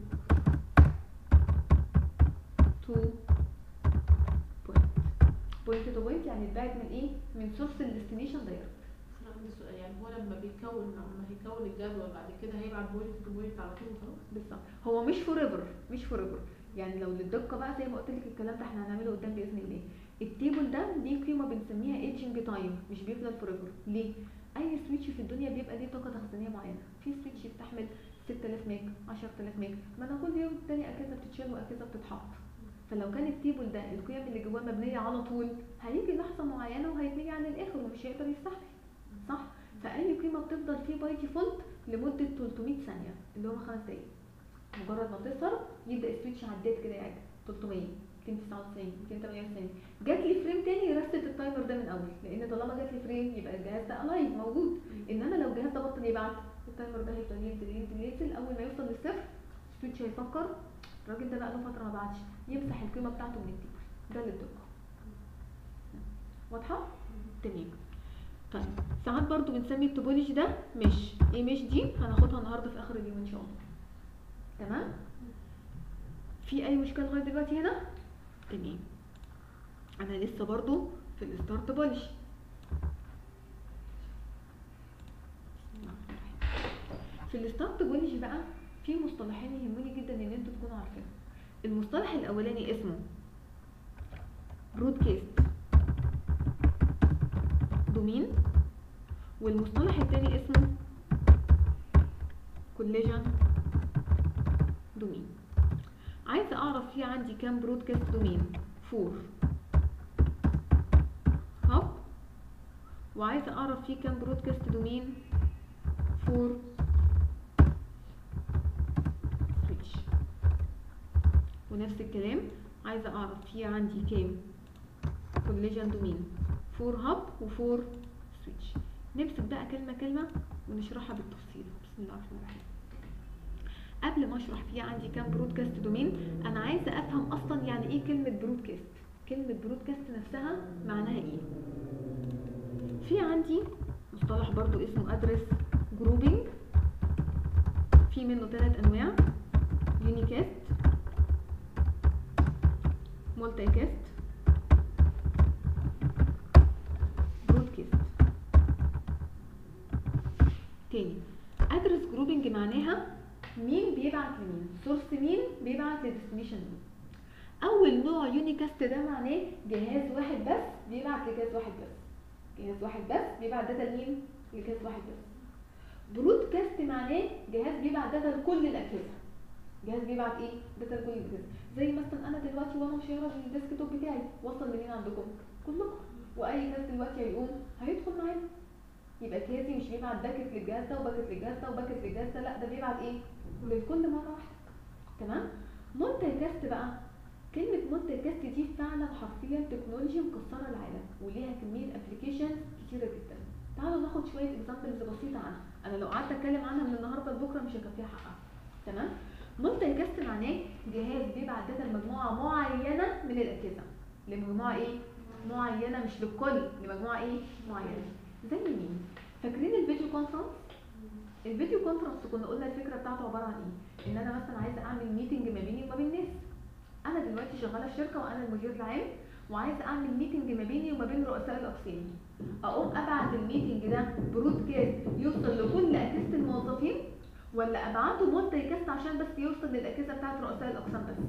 تو بوينت بوينت تو بوينت يعني اتبعت من ايه من سورس الديستنيشن دايركت انا عندي سؤال يعني هو لما بيكون لما هيكون الجدول بعد كده هيبعت بوينت تو بوينت على طول خلاص بالظبط هو مش فور ايفر مش فور ايفر يعني لو للدقه بقى زي ما قلت لك الكلام ده احنا هنعمله قدام باذن الله التيبل ده ليه قيمه بنسميها ايجنج تايم مش بيفضل فور ايفر ليه اي سويتش في الدنيا بيبقى ليه طاقه تخزينيه معينه في سويتش يستحمل 6000 ميج 10000 ميج ما انا كل يوم تاني اجهزه بتتشال واجهزه بتتحط فلو كان التيبل ده القيم اللي جواه مبنيه على طول هيجي لحظه معينه وهيتملي عن الاخر ومش هيقدر يستحمل صح فاي قيمه بتفضل فيه باي ديفولت لمده 300 ثانيه اللي هم خمس دقايق مجرد ما تظهر يبدا السويتش عدات كده يعد 300 299 298 جات لي فريم تاني يرست التايمر ده من اول لان طالما جات لي فريم يبقى الجهاز ده الايف موجود انما لو الجهاز ده بطل يبعت التايمر ده هيفضل ينزل ينزل ينزل اول ما يوصل للصفر السويتش هيفكر الراجل ده بقى له فتره ما بعتش يمسح القيمه بتاعته من التيبل ده للدقه واضحه تمام طيب ساعات برضو بنسمي التوبولوجي ده مش ايه مش دي هناخدها النهارده في اخر اليوم ان شاء الله تمام في اي مشكله لغايه دلوقتي هنا تمام انا لسه برضو في الستارت بولش في الستارت بولش بقى في مصطلحين يهموني جدا ان انتوا تكونوا عارفينهم المصطلح الاولاني اسمه برودكاست دومين والمصطلح التاني اسمه كوليجن دومين عايزه اعرف في عندي كام برودكاست دومين فور هاب وعايزه اعرف في كام برودكاست دومين فور سويتش ونفس الكلام عايزه اعرف في عندي كام كوليجن دومين فور هاب وفور سويتش نمسك بقى كلمه كلمه ونشرحها بالتفصيل بسم الله الرحمن الرحيم قبل ما اشرح في عندي كام برودكاست دومين انا عايزه افهم اصلا يعني ايه كلمه برودكاست كلمه برودكاست نفسها معناها ايه في عندي مصطلح برضو اسمه ادرس جروبينج في منه ثلاث انواع يونيكاست مولتي كاست برودكاست تاني ادرس جروبينج معناها مين بيبعت لمين سورس مين بيبعت لديستنيشن مين اول نوع يونيكاست ده معناه جهاز واحد بس بيبعت لجهاز واحد بس جهاز واحد بس بيبعت داتا لمين لجهاز واحد بس برودكاست معناه جهاز بيبعت داتا لكل الاجهزه جهاز بيبعت ايه داتا لكل الاجهزه زي مثلا انا دلوقتي وانا مشيره الديسك توب بتاعي وصل لمين عندكم كلكم واي جهاز دلوقتي هيقوم هيدخل معانا يبقى جهازي مش بيبعت باكت للجهاز ده وباكت للجهاز ده وباكت للجهاز ده لا ده بيبعت ايه للكل مره واحده تمام مونتي كاست بقى كلمة مونتي كاست دي فعلا حرفيا تكنولوجيا مكسرة العالم وليها كمية ابلكيشنز كتيرة جدا تعالوا ناخد شوية اكزامبلز بسيطة عنها انا لو قعدت اتكلم عنها من النهاردة لبكرة مش هكفيها حقها تمام مونتي كاست معناه جهاز بيبعت داتا لمجموعة معينة من الأجهزة لمجموعة ايه؟ معينة مش للكل لمجموعة ايه؟ معينة زي مين؟ فاكرين الفيديو كونفرنس؟ الفيديو كونفرنس كنا قلنا الفكرة بتاعته عبارة عن ايه؟ ان انا مثلا عايزة اعمل ميتنج ما بيني وما بين ناس انا دلوقتي شغالة في شركة وانا المدير العام وعايزة اعمل ميتنج ما بيني وما بين رؤساء الاقسام اقوم ابعت الميتنج ده برودكاست يوصل لكل اجهزة الموظفين ولا ابعته مالتي كاست عشان بس يوصل للاجهزة بتاعت رؤساء الاقسام بس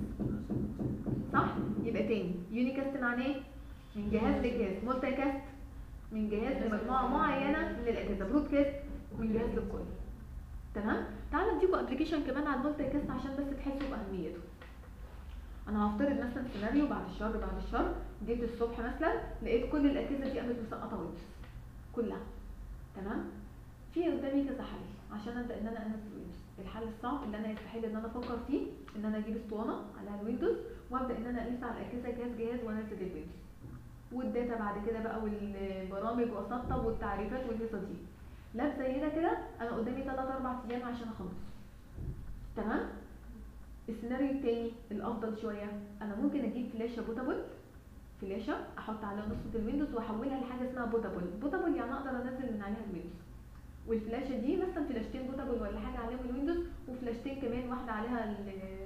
صح يبقى تاني يونيكاست معناه ايه من جهاز لجهاز مالتي كاست من جهاز لمجموعة معينة من الأجهزة برودكاست من جهاز للكل تمام تعالوا نديكوا ابلكيشن كمان على المالتي كاست عشان بس تحسوا بأهميته انا هفترض مثلا سيناريو بعد الشهر بعد الشهر جيت الصبح مثلا لقيت كل الاجهزه دي قامت مسقطه ويندوز كلها تمام في قدامي كذا حل عشان ابدا ان انا انزل ويندوز الحل الصعب اللي انا يستحيل ان انا افكر فيه ان انا اجيب اسطوانه على الويندوز وابدا ان انا الف على الاجهزه جهاز جهاز وانزل الويندوز والداتا بعد كده بقى والبرامج واسطب والتعريفات والهيصه دي لا زي ده كده انا قدامي 3 4 ايام عشان اخلص تمام السيناريو التاني الافضل شويه انا ممكن اجيب فلاشه بوتابل فلاشه احط عليها نسخه الويندوز واحولها لحاجه اسمها بوتابل بوتابل يعني اقدر انزل من عليها الويندوز والفلاشه دي مثلا فلاشتين بوتابل ولا حاجه عليهم الويندوز وفلاشتين كمان واحده عليها ال-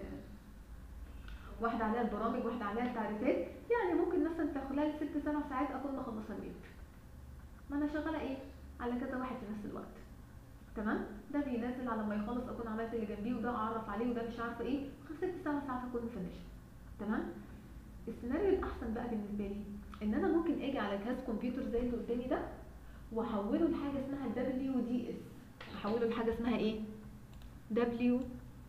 واحده عليها البرامج واحده عليها التعريفات يعني ممكن مثلا في خلال ست سبع ساعات اكون مخلصه الويب ما انا شغاله ايه على كذا واحد في نفس الوقت تمام ده بينزل على ما يخلص اكون عملت اللي جنبيه وده اعرف عليه وده مش عارفه ايه خلال ست سبع ساعات اكون مفنشه تمام السيناريو الاحسن بقى بالنسبه لي ان انا ممكن اجي على جهاز كمبيوتر زي اللي قدامي ده واحوله لحاجه اسمها دبليو دي اس احوله لحاجه اسمها ايه دبليو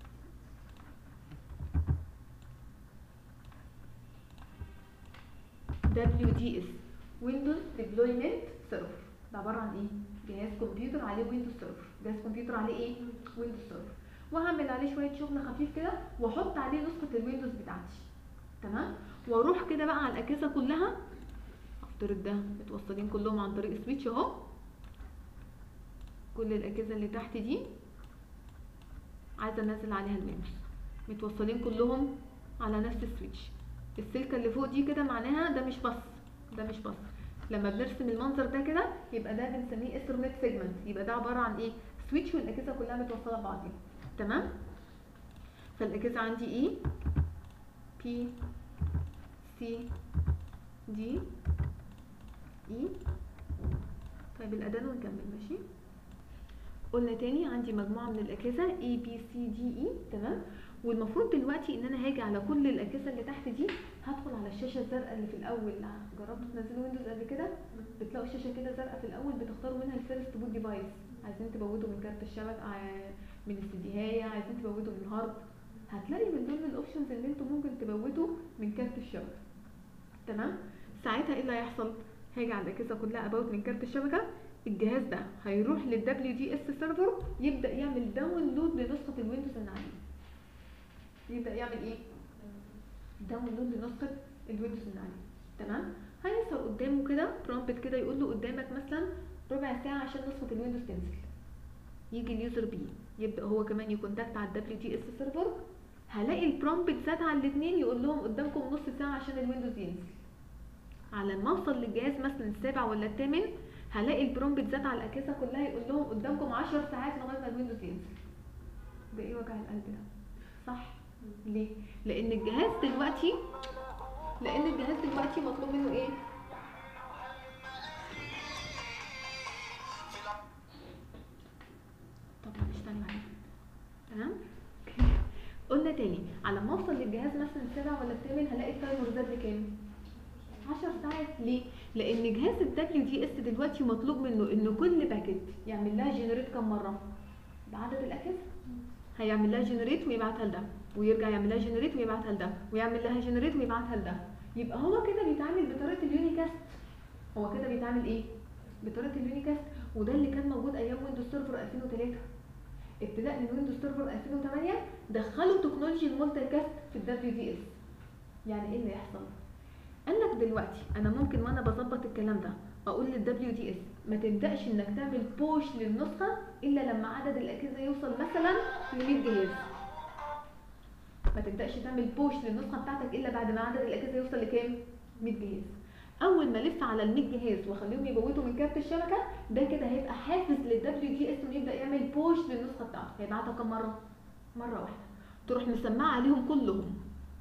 دبليو دي اس ويندوز ديبلويمنت سيرفر ده عباره عن ايه جهاز كمبيوتر عليه ويندوز سيرفر جهاز كمبيوتر عليه ايه ويندوز سيرفر وهعمل عليه شويه شغل خفيف كده واحط عليه نسخه الويندوز بتاعتي تمام واروح كده بقى على الاجهزه كلها افترض ده متوصلين كلهم عن طريق سويتش اهو كل الاجهزه اللي تحت دي عايزه انزل عليها الويندوز متوصلين كلهم على نفس السويتش السلكه اللي فوق دي كده معناها ده مش بص ده مش بص لما بنرسم المنظر ده كده يبقى ده بنسميه اثرنت سيجمنت يبقى ده عباره عن ايه سويتش والاجهزه كلها متوصله ببعضيها تمام فالاجهزه عندي ايه بي سي دي اي طيب الاداه ونكمل ماشي قلنا تاني عندي مجموعه من الاجهزه اي بي سي دي اي تمام والمفروض دلوقتي ان انا هاجي على كل الاجهزه اللي تحت دي هدخل على الشاشه الزرقاء اللي في الاول جربتوا تنزلوا ويندوز قبل كده بتلاقوا الشاشه كده زرقاء في الاول بتختاروا منها الفيرست بوت ديفايس عايزين تبوتوا من كارت الشبكه آه، من السيديهايه عايزين تبوتوا من الهارد هتلاقي من ضمن الاوبشنز اللي انتوا ممكن تبوتوا من كارت الشبكه تمام ساعتها ايه اللي هيحصل هاجي على الاجهزه كلها ابوت من كارت الشبكه الجهاز ده هيروح للدبليو دي اس سيرفر يبدا يعمل داونلود لنسخه الويندوز اللي عليه يبدا يعمل ايه داونلود لنسخه الويندوز اللي عليه تمام هيظهر قدامه كده برومبت كده يقول له قدامك مثلا ربع ساعه عشان نسخه الويندوز تنزل يجي اليوزر بي يبدا هو كمان يكونتاكت على الدبليو دي اس سيرفر هلاقي البرومبت زاد على الاثنين يقول لهم قدامكم نص ساعه عشان الويندوز ينزل على ما اوصل للجهاز مثلا السابع ولا الثامن هلاقي البرومبت زاد على الاجهزه كلها يقول لهم قدامكم 10 ساعات لغايه ما الويندوز ينزل ده ايه وجع القلب ده صح ليه لان الجهاز دلوقتي لان الجهاز دلوقتي مطلوب منه ايه طبعا اشتغل عليه تمام قلنا تاني على ما اوصل للجهاز مثلا السابع ولا الثامن هلاقي التايمر زاد لكام 10 ساعات ليه لان جهاز الدبليو دي اس دلوقتي مطلوب منه ان كل باكيت يعمل لها جنريت كم مره بعدد الاجهزه هيعمل لها جنريت ويبعتها لده ويرجع يعمل لها جنريت ويبعتها لده ويعمل لها جنريت ويبعتها لده يبقى هو كده بيتعامل بطريقه اليونيكاست هو كده بيتعامل ايه بطريقه اليونيكاست وده اللي كان موجود ايام ويندوز سيرفر 2003 ابتداء من ويندوز سيرفر 2008 دخلوا تكنولوجي المولتي كاست في الدبليو دي اس يعني ايه اللي يحصل قال لك دلوقتي انا ممكن وانا بظبط الكلام ده اقول للدبليو دي اس ما تبداش انك تعمل بوش للنسخه الا لما عدد الاجهزه يوصل مثلا ل 100 جهاز ما تبداش تعمل بوش للنسخه بتاعتك الا بعد ما عدد الاجهزه يوصل لكام 100 جهاز اول ما الف على ال 100 جهاز واخليهم يبوتوا من كارت الشبكه ده كده هيبقى حافز للدبليو دي اس انه يبدا يعمل بوش للنسخه بتاعته هيبعتها كم مره مره واحده تروح مسمعه عليهم كلهم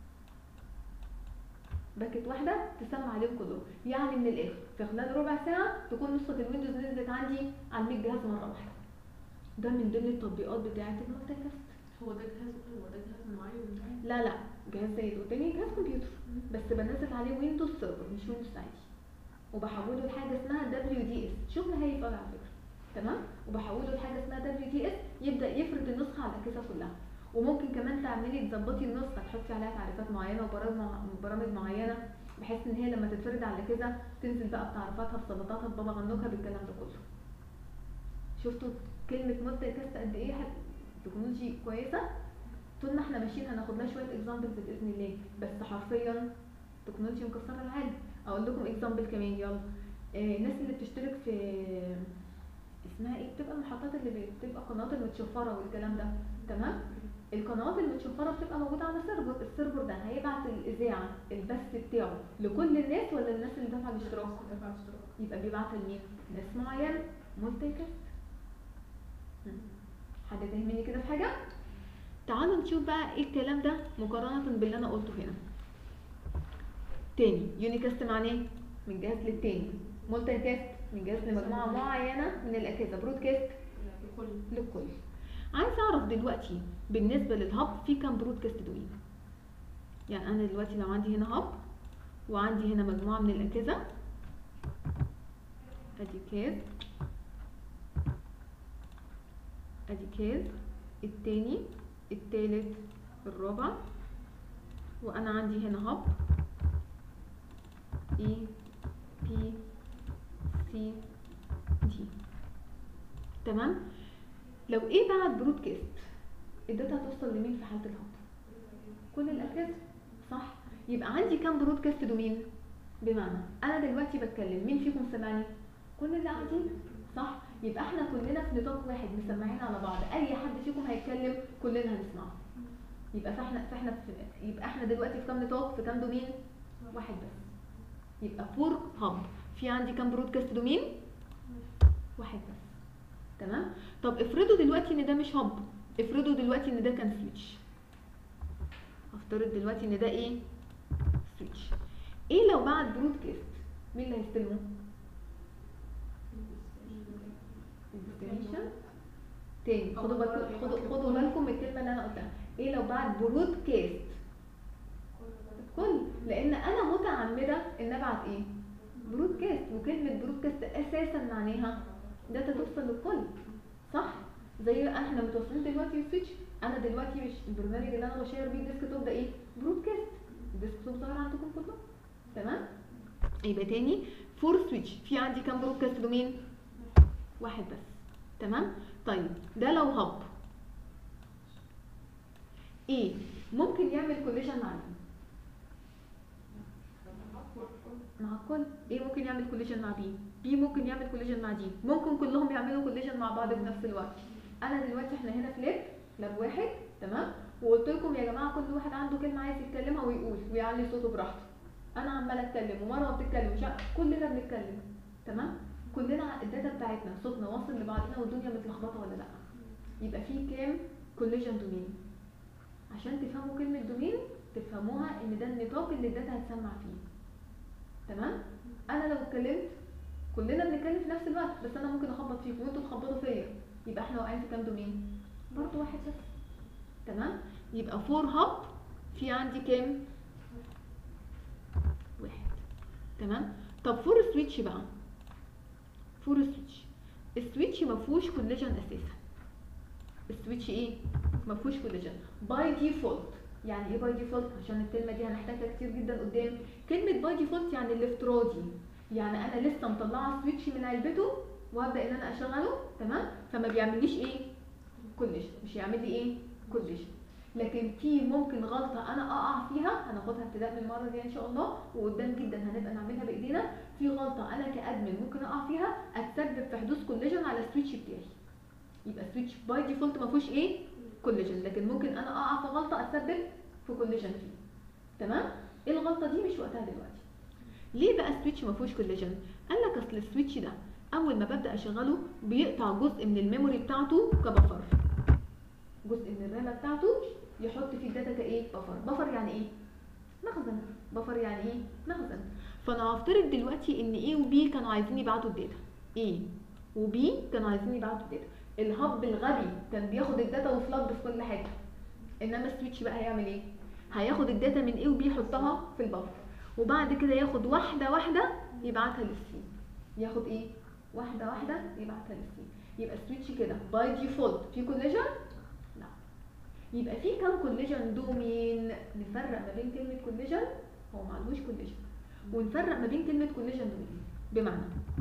باكت واحده تسمع عليهم كلهم يعني من الاخر في خلال ربع ساعه تكون نسخه الويندوز نزلت عندي على 100 جهاز مره واحده ده من ضمن التطبيقات بتاعه المالتي كاست هو ده جهاز هو ده جهاز معين لا لا جهاز زي اللي قدامي جهاز كمبيوتر بس بنزل عليه ويندوز سيرفر مش ويندوز عادي وبحوله لحاجه اسمها دبليو دي اس شغل هايف قوي على فكره تمام وبحوله لحاجه اسمها دبليو دي اس يبدا يفرد النسخه على الاجهزه كلها وممكن كمان تعملي تظبطي النسخه تحطي عليها تعريفات معينه وبرامج مع- برامج معينه بحيث ان هي لما تتفرد على كده تنزل بقى بتعريفاتها بسلطاتها ببابا غنوجها بالكلام ده كله شفتوا كلمه مالتي كاست قد ايه حت- تكنولوجي كويسه طول ما احنا ماشيين هناخد لها شويه اكزامبلز باذن الله بس حرفيا تكنولوجيا مكسره العالم اقول لكم اكزامبل كمان يلا آه، الناس اللي بتشترك في اسمها ايه بتبقى المحطات اللي بتبقى قنوات المتشفره والكلام ده تمام القنوات المتشفره بتبقى موجوده على سيرفر السيرفر ده هيبعت الاذاعه البث بتاعه لكل الناس ولا الناس اللي دفع الاشتراك دفع اشتراك يبقى بيبعتها لمين ناس معينه مالتي كاست مم. حد فاهم مني كده في حاجه تعالوا نشوف بقى ايه الكلام ده مقارنه باللي انا قلته هنا تاني يونيكاست معناه من جهاز للتاني مالتي كاست من جهاز لمجموعه معينه من الاجهزه برودكاست لكل للكل عايز اعرف دلوقتي بالنسبه للهب في كام برودكاست دوين يعني انا دلوقتي لو عندي هنا هب وعندي هنا مجموعه من الاجهزه ادي كاس ادي كاس التاني التالت الرابع وانا عندي هنا هب اي بي سي دي تمام لو ايه بعت برودكاست الداتا هتوصل لمين في حاله الهب كل الاجهزه صح يبقى عندي كام برودكاست دومين بمعنى انا دلوقتي بتكلم مين فيكم سمعني كل اللي قاعدين صح يبقى احنا كلنا في نطاق واحد مسمعين على بعض اي حد فيكم هيتكلم كلنا هنسمعه يبقى فاحنا فاحنا في يبقى احنا دلوقتي في كام نطاق في كام دومين واحد بس يبقى فور هاب في عندي كام برودكاست دومين واحد بس تمام طب افرضوا دلوقتي ان ده مش هاب افرضوا دلوقتي ان ده كان سويتش افترض دلوقتي ان ده ايه سويتش ايه لو بعت برودكاست مين اللي هيستلمه الديستنيشن تاني خدوا بالكم خدوا خدوا بالكم من الكلمه اللي انا قلتها ايه لو بعت برودكاست الكل لان انا متعمده ان ابعت ايه برودكاست وكلمه برودكاست اساسا معناها داتا توصل للكل صح زي احنا متوصلين دلوقتي السويتش انا دلوقتي مش البرنامج اللي انا بشير بيه الديسك توب ده ايه برودكاست الديسك توب ظاهر عندكم كلكم تمام يبقى تاني فور سويتش في عندي كام برودكاست دومين واحد بس تمام طيب ده لو هب ايه ممكن يعمل كوليجن مع مين مع الكل ايه ممكن يعمل كوليجن مع بي بي ممكن يعمل كوليجن مع دي ممكن كلهم يعملوا كوليجن مع بعض في نفس الوقت انا دلوقتي احنا هنا في لاب لاب واحد تمام وقلت لكم يا جماعه كل واحد عنده كلمه عايز يتكلمها ويقول ويعلي صوته براحته انا عماله اتكلم ومروه بتتكلم مش عارف- كلنا بنتكلم تمام كلنا الداتا بتاعتنا صوتنا واصل لبعضنا والدنيا متلخبطه ولا لا يبقى في كام كوليجن دومين عشان تفهموا كلمه دومين تفهموها ان ده النطاق اللي الداتا هتسمع فيه تمام انا لو اتكلمت كلنا بنتكلم في نفس الوقت بس انا ممكن اخبط فيكم وانتوا تخبطوا فيا يبقى احنا واقعين في كام دومين برضه واحد بس تمام يبقى فور هاب في عندي كام واحد تمام طب فور سويتش بقى فور سويتش السويتش ما فيهوش كوليجن اساسا السويتش ايه ما فيهوش كوليجن باي ديفولت يعني ايه باي ديفولت عشان الكلمه دي هنحتاجها كتير جدا قدام كلمه باي ديفولت يعني الافتراضي يعني انا لسه مطلعه السويتش من علبته وهبدا ان انا اشغله تمام فما بيعمليش ايه كوليجن مش هيعمل لي ايه كوليجن لكن في ممكن غلطه انا اقع فيها هناخدها ابتداء من المره دي ان شاء الله وقدام جدا هنبقى نعملها بايدينا في غلطه انا كادمن ممكن اقع فيها اتسبب في حدوث كوليجن على السويتش بتاعي يبقى السويتش باي ديفولت ما فيهوش ايه كوليجن لكن ممكن انا اقع في غلطه اتسبب في كوليجن فيه تمام ايه الغلطه دي مش وقتها دلوقتي ليه بقى السويتش ما فيهوش كوليجن قال لك اصل السويتش ده اول ما ببدا اشغله بيقطع جزء من الميموري بتاعته كبفر جزء من الرامه بتاعته يحط فيه الداتا كايه بفر بفر يعني ايه مخزن بفر يعني ايه مخزن فانا هفترض دلوقتي ان A و B كانوا عايزين يبعتوا الداتا A و B كانوا عايزين يبعتوا الداتا الهب الغبي كان بياخد الداتا وفلاد في كل حته انما السويتش بقى هيعمل ايه هياخد الداتا من A و B يحطها في البفر وبعد كده ياخد واحده واحده يبعتها للسي ياخد ايه واحده واحده يبعتها للسي يبقى السويتش كده باي ديفولت في كوليجن لا يبقى في كام كوليجن دومين نفرق ما بين كلمه كوليجن هو ما عندوش كوليجن ونفرق ما بين كلمه كوليجن دومين بمعنى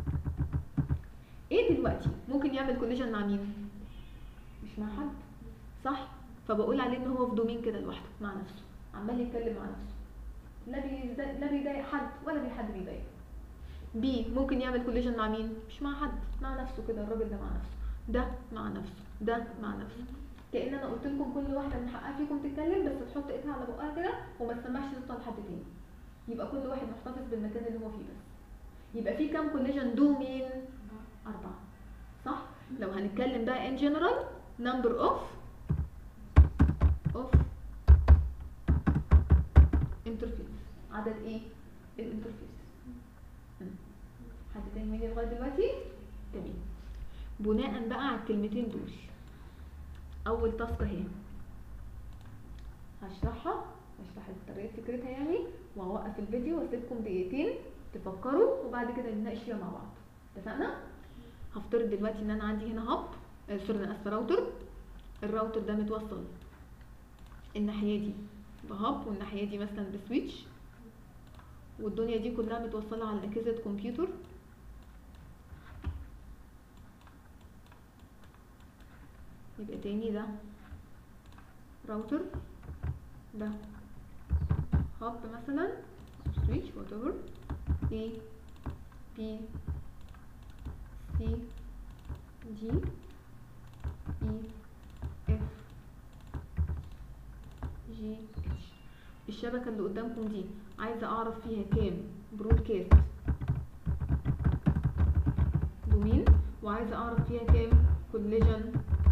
ايه دلوقتي ممكن يعمل كوليجن مع مين مش مع حد صح فبقول عليه ان هو في دومين كده لوحده مع نفسه عمال يتكلم مع نفسه لا بيضايق لا بيضايق حد ولا بي حد بيضايق بي ممكن يعمل كوليجن مع مين مش مع حد مع نفسه كده الراجل ده مع نفسه ده مع نفسه ده مع نفسه كأن انا قلت لكم كل واحده من حقها فيكم تتكلم بس تحط ايدها على بقها كده وما تسمعش صوتها لحد تاني يبقى كل واحد محتفظ بالمكان اللي هو فيه بس يبقى في كام كوليجن دومين أربعة صح لو هنتكلم بقى in general number of of interface عدد ايه الانترفيس حد تاني مني لغايه دلوقتي تمام بناء بقى على الكلمتين دول اول تاسك اهي هشرحها هشرح طريقه فكرتها يعني وهوقف الفيديو واسيبكم دقيقتين تفكروا وبعد كده نناقش فيها مع بعض اتفقنا هفترض دلوقتي ان انا عندي هنا هاب آه، سوري انا اسفه راوتر الراوتر ده متوصل الناحيه دي بهاب والناحيه دي مثلا بسويتش والدنيا دي كلها متوصله على اجهزه كمبيوتر يبقى تاني ده راوتر ده هاب مثلا سويتش وات ايفر A B C D E F G H الشبكة اللي قدامكم دي عايزة أعرف فيها كام برودكاست دومين وعايزة أعرف فيها كام كوليجن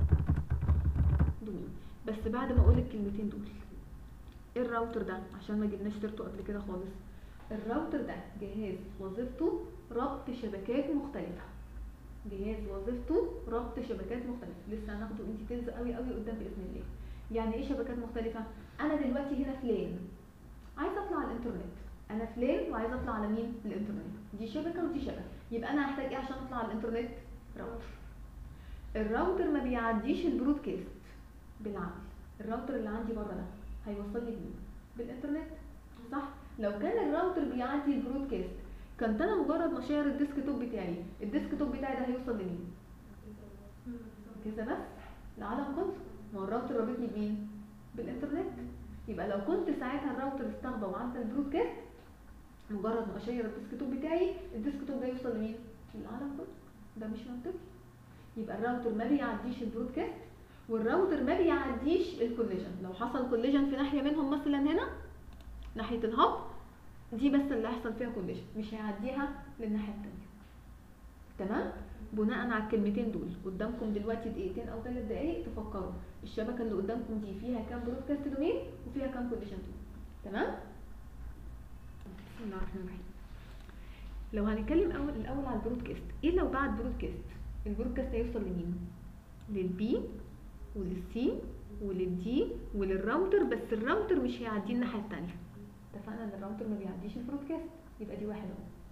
دومين بس بعد ما أقول الكلمتين دول ايه الراوتر ده عشان ما جبناش سيرته قبل كده خالص الراوتر ده جهاز وظيفته ربط شبكات مختلفة جهاز وظيفته ربط شبكات مختلفة لسه هناخده ان ديتيلز قوي قوي قدام بإذن الله يعني ايه شبكات مختلفة انا دلوقتي هنا فلان عايزه اطلع على الانترنت انا فلان وعايزه اطلع على مين الانترنت دي شبكه ودي شبكه يبقى انا هحتاج ايه عشان اطلع على الانترنت راوتر الراوتر ما بيعديش البرودكاست بالعقل الراوتر اللي عندي بره ده هيوصلني بمين بالانترنت صح لو كان الراوتر بيعدي البرودكاست كنت انا مجرد ما شير الديسك توب بتاعي الديسك توب بتاعي ده هيوصل لمين كده بس العالم كله ما هو الراوتر رابطني بمين بالانترنت يبقى لو كنت ساعتها الراوتر استخدم وعدى البرودكاست مجرد ما اشير الديسك توب بتاعي الديسك توب ده يوصل لمين للعالم كله ده مش منطقي يبقى الراوتر ما بيعديش البرودكاست والراوتر ما بيعديش الكوليجن لو حصل كوليجن في ناحيه منهم مثلا هنا ناحيه الهب دي بس اللي هيحصل فيها كوليجن مش هيعديها للناحيه التانيه تمام بناء على الكلمتين دول قدامكم دلوقتي دقيقتين او ثلاث دقايق تفكروا الشبكه اللي قدامكم دي فيها كام برودكاست دومين وفيها كام كوليجن دومين تمام بسم الله الرحمن الرحيم لو هنتكلم اول الاول على البرودكاست ايه لو بعد برودكاست البرودكاست هيوصل لمين للبي وللسي وللدي وللراوتر بس الراوتر مش هيعديه الناحيه التانيه اتفقنا ان الراوتر ما بيعديش البرودكاست يبقى دي واحد اهو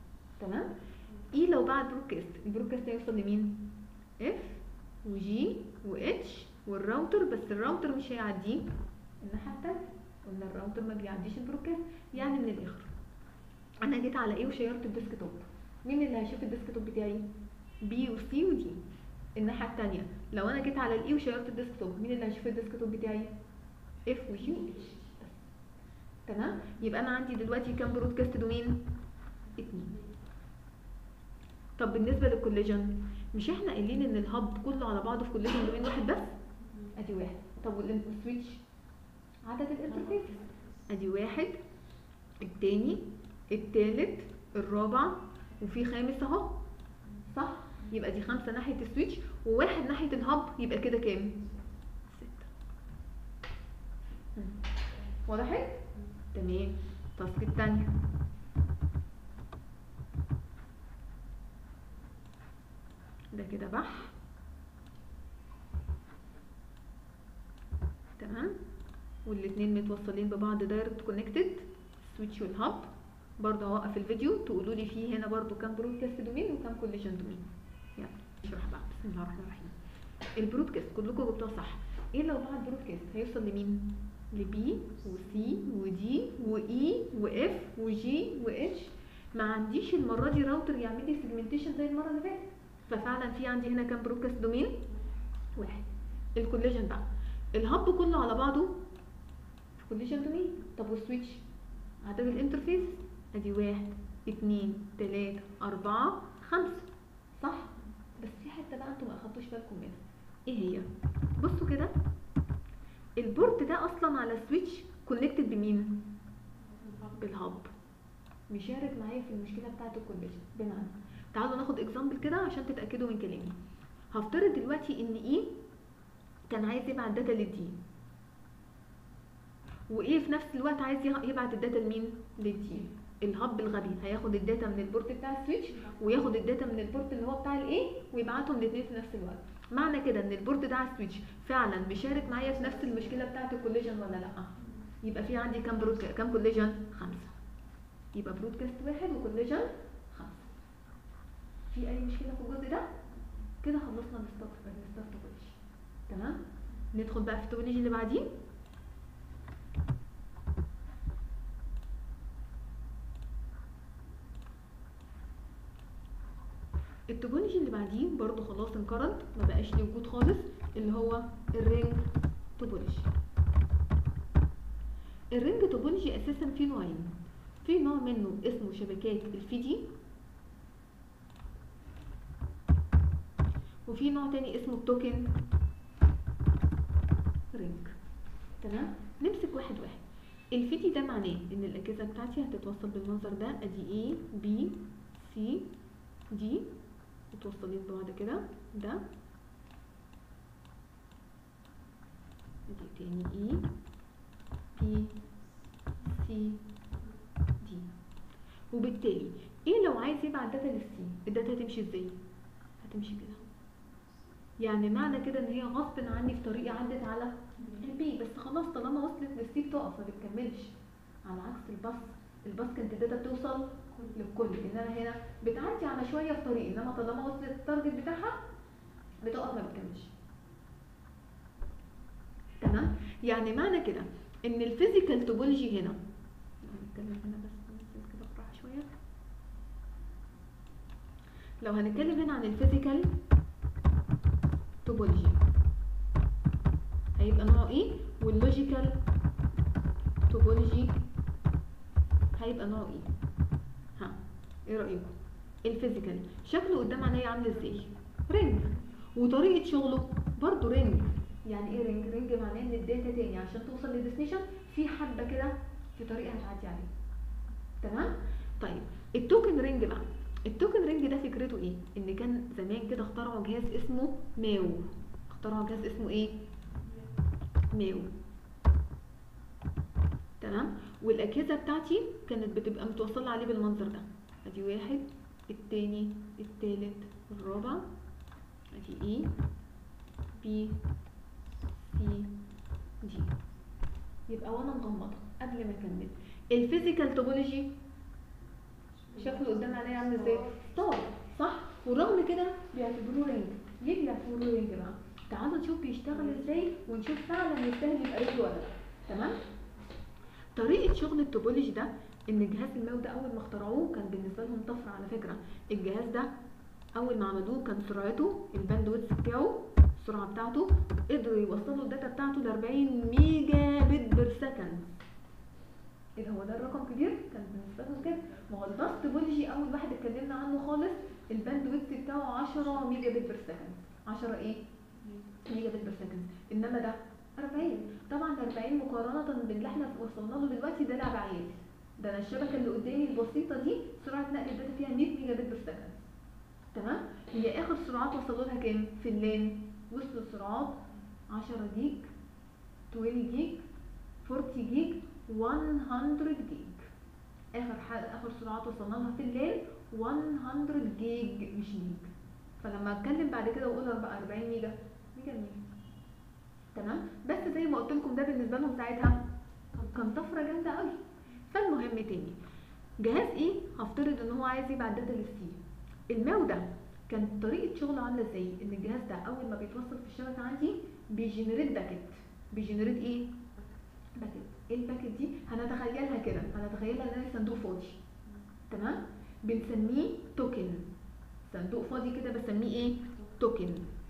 تمام اي لو بعت برودكاست البرودكاست هيوصل لمين اف وجي واتش والراوتر بس الراوتر مش هيعديه الناحيه التانيه قلنا الراوتر ما بيعديش البرودكاست يعني من الاخر انا جيت على ايه وشيرت الديسك توب مين اللي هيشوف الديسك توب بتاعي بي وسي ودي الناحيه التانيه لو انا جيت على الاي وشيرت الديسك توب مين اللي هيشوف الديسك توب بتاعي اف وجي واتش تمام يبقى انا عندي دلوقتي كام برودكاست دومين اتنين طب بالنسبه للكوليجن مش احنا قايلين ان الهب كله على بعضه في كوليجن دومين واحد بس ادي واحد طب والسويتش عدد الانترفيس ادي واحد التاني التالت الرابع وفي خامس اهو صح يبقى دي خمسة ناحية السويتش وواحد ناحية الهب يبقى كده كام ستة مم. وضحت تمام التاسك التانية ده كده بح تمام والاتنين متوصلين ببعض دايركت كونكتد سويتش والهب برضه هوقف الفيديو تقولوا لي فيه هنا برضه كام برودكاست دومين وكام كوليجن دومين يلا نشرح بقى بسم الله الرحمن الرحيم البرودكاست كلكم جبتوها صح ايه لو بعد برودكاست هيوصل لمين لبي وسي ودي واي واف وجي واتش ما عنديش المره دي راوتر يعمل لي سيجمنتيشن زي المره اللي فاتت ففعلا في عندي هنا كام برودكاست دومين واحد الكوليجن بقى الهب كله على بعضه في كوليجن دومين طب والسويتش عدد الانترفيس ادي واحد اتنين تلاتة اربعة خمسة صح بس في حتة بقى انتوا ما اخدتوش بالكم منها ايه هي بصوا كده البورت ده اصلا على السويتش كونكتد بمين بالهب مشارك معايا في المشكله بتاعه الكوليجن بمعنى تعالوا ناخد اكزامبل كده عشان تتاكدوا من كلامي هفترض دلوقتي ان اي كان عايز يبعت داتا للدي وايه في نفس الوقت عايز يبعت الداتا لمين للدي الهب الغبي هياخد الداتا من البورت بتاع السويتش وياخد الداتا من البورت اللي هو بتاع الايه ويبعتهم الاثنين في نفس الوقت معنى كده ان البورت ده على السويتش فعلا مشارك معايا في نفس المشكله بتاعه الكوليجن ولا لا يبقى في عندي كام برود كام كوليجن خمسه يبقى برودكاست واحد وكوليجن خمسه في اي مشكله في الجزء ده كده خلصنا الستارت الستارت توبولوجي تمام ندخل بقى في التوبولوجي اللي بعديه التوبولوجي اللي بعديه برضو خلاص انقرض ما بقاش ليه وجود خالص اللي هو الرينج توبولوجي الرينج توبولوجي اساسا فيه نوعين في نوع منه اسمه شبكات الفيدي وفي نوع تاني اسمه التوكن رينج تمام نمسك واحد واحد الفيدي ده معناه ان الاجهزه بتاعتي هتتوصل بالمنظر ده ادي A B C D متوصلين ببعض كده ده ادي تاني E B C D وبالتالي ايه لو عايز يبعت داتا للسي الداتا هتمشي ازاي هتمشي كده يعني معنى كده ان هي غصب عني في طريقي عدت على البي بس خلاص طالما وصلت للسي بتقف ما بتكملش على عكس الباص الباص كانت الداتا بتوصل للكل انما هنا بتعدي على شويه في طريق انما طالما وصلت التارجت بتاعها بتقف ما بتكملش تمام يعني معنى كده ان الفيزيكال توبولوجي هنا هنتكلم هنا بس ننزل كده بالراحه شويه لو هنتكلم هنا عن الفيزيكال توبولوجي هيبقى نوعه ايه واللوجيكال توبولوجي هيبقى نوعه ايه ها ايه رايكم الفيزيكال شكله قدام عينيا عامل ازاي رينج وطريقه شغله برضو رينج يعني ايه رينج رينج معناه ان الداتا تاني عشان توصل للديستنيشن في حبه كده في طريقه هتعدي عليه تمام طيب التوكن رينج بقى التوكن رينج ده فكرته ايه ان كان زمان كده اخترعوا جهاز اسمه ماو اخترعوا جهاز اسمه ايه ماو تمام والاجهزه بتاعتي كانت بتبقى متوصله عليه بالمنظر ده ادي واحد التاني التالت الرابع ادي اي بي سي دي يبقى وانا مغمضه قبل ما اكمل الفيزيكال توبولوجي شكله قدام عينيا عامل ازاي ستار صح ورغم كده بيعتبروه رينج ليه بيعتبروه رينج بقى تعالوا نشوف بيشتغل ازاي ونشوف فعلا يستاهل يبقى رينج ولا لا تمام طريقه شغل التوبولوجي ده ان جهاز الماو ده اول ما اخترعوه كان بالنسبه لهم طفره على فكره الجهاز ده اول ما عملوه كان سرعته الباند ويدث بتاعه السرعه بتاعته قدروا يوصلوا الداتا بتاعته ل 40 ميجا بت بير سكند ايه ده هو ده الرقم كبير كان بالنسبه لهم كده ما هو الباس توبولوجي اول واحد اتكلمنا عنه خالص الباند ويدث بتاعه 10 ميجا بت بير سكند 10 ايه ميجا بت بير سكند انما ده 40 طبعا 40 مقارنه باللي احنا وصلنا له دلوقتي ده لعب عيال ده انا الشبكه اللي قدامي البسيطه دي سرعه نقل الداتا فيها 100 ميجا بت بير سكند تمام هي اخر سرعات وصلوا لها كام في اللين وصلوا سرعات 10 جيج 20 جيج 40 جيج 100 جيج اخر حاجه اخر سرعات وصلنا لها في الليل 100 جيج مش جيج فلما اتكلم بعد كده واقول 40 ميجا ميجا ميجا تمام بس زي ما قلت لكم ده بالنسبه لهم ساعتها كان طفره جامده قوي فالمهم تاني جهاز ايه هفترض ان هو عايز يبعت داتا للسي الماو ده كانت طريقه شغله عامله ازاي ان الجهاز ده اول ما بيتوصل في الشبكه عندي بيجنريت باكيت بيجنريت ايه باكيت ايه الباكيت دي هنتخيلها كده هنتخيلها ان هي صندوق فاضي تمام بنسميه توكن صندوق فاضي كده بسميه ايه توكن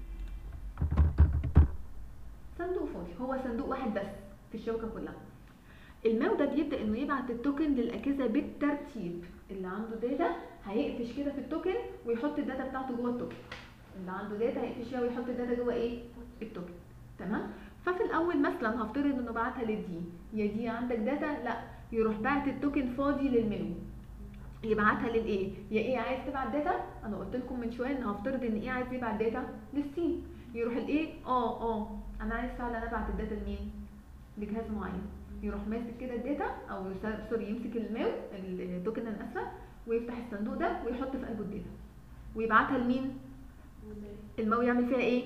صندوق فاضي هو صندوق واحد بس في الشبكه كلها الماو ده بيبدا انه يبعت التوكن للاجهزه بالترتيب اللي عنده داتا هيقفش كده في التوكن ويحط الداتا بتاعته جوه التوكن اللي عنده داتا هيقفش فيها ويحط الداتا جوه ايه التوكن تمام ففي الاول مثلا هفترض انه بعتها للدي يا دي عندك داتا لا يروح باعت التوكن فاضي للمنيو يبعتها للايه يا ايه عايز تبعت داتا انا قلت لكم من شويه ان هفترض ان ايه عايز يبعت داتا للسي يروح الايه اه اه انا عايز فعلا ابعت الداتا لمين لجهاز معين يروح ماسك كده الداتا او سوري يمسك الماو التوكن انا اسفه ويفتح الصندوق ده ويحط في قلبه الداتا ويبعتها لمين الماو يعمل فيها ايه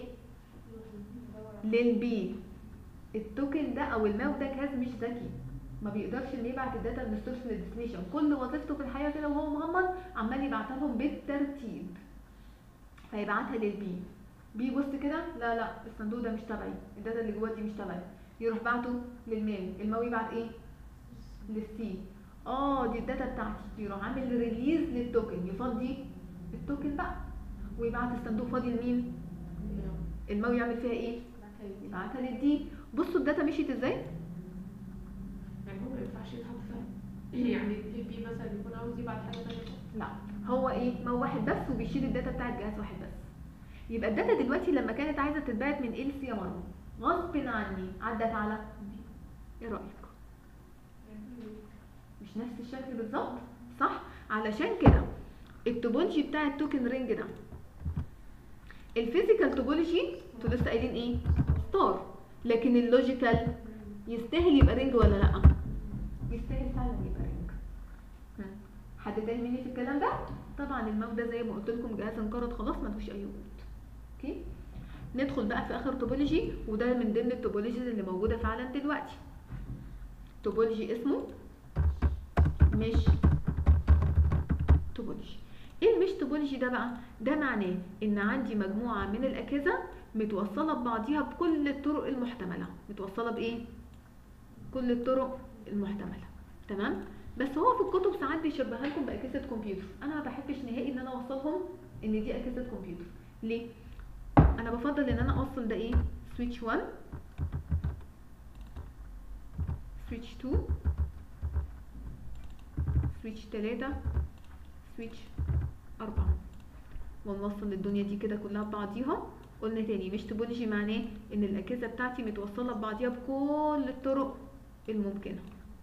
للبي التوكن ده او الماو ده جهاز مش ذكي ما بيقدرش ان يبعت الداتا من السورس للديستنيشن كل وظيفته في الحياه كده وهو مغمض عمال يبعتها لهم بالترتيب فيبعتها للبي بي بص كده لا لا الصندوق ده مش تبعي الداتا اللي جوه دي مش تبعي يروح بعته للماو الماو يبعت ايه للسي اه دي الداتا بتاعتي يروح عامل ريليز للتوكن يفضي التوكن بقى ويبعت الصندوق فاضي لمين الماو يعمل فيها ايه يبعتها للدي بصوا الداتا مشيت ازاي يعني هو ما ينفعش يتحط فيها يعني البي بي مثلا يكون عاوز يبعت حاجه ثانيه لا هو ايه ما هو واحد بس وبيشيل الداتا بتاعت جهاز واحد بس يبقى الداتا دلوقتي لما كانت عايزه تتبعت من ال سي ام غصب عني عدت على ايه رايك مش نفس الشكل بالظبط صح علشان كده التوبولوجي بتاع التوكن رينج ده الفيزيكال توبولوجي انتوا لسه قايلين ايه ستار لكن اللوجيكال يستاهل يبقى رينج ولا لا يستاهل فعلا يبقى رينج ها. حد تاني مني في الكلام ده طبعا الماو ده زي ما قلت لكم جهاز انقرض خلاص ملوش اي وجود اوكي ندخل بقى في اخر توبولوجي وده من ضمن التوبولوجيز اللي موجوده فعلا دلوقتي توبولوجي اسمه مش توبولوجي ايه المش توبولوجي ده بقى ده معناه ان عندي مجموعه من الاجهزه متوصله ببعضيها بكل الطرق المحتمله متوصله بايه كل الطرق المحتمله تمام بس هو في الكتب ساعات بيشبهها لكم باجهزه كمبيوتر انا ما بحبش نهائي ان انا اوصلهم ان دي اجهزه كمبيوتر ليه انا بفضل ان انا اوصل ده ايه سويتش 1 سويتش 2 سويتش 3 سويتش 4 ونوصل الدنيا دي كده كلها ببعضيها قلنا تاني مش توبولوجي معناه ان الاجهزه بتاعتي متوصله ببعضيها بكل الطرق الممكنه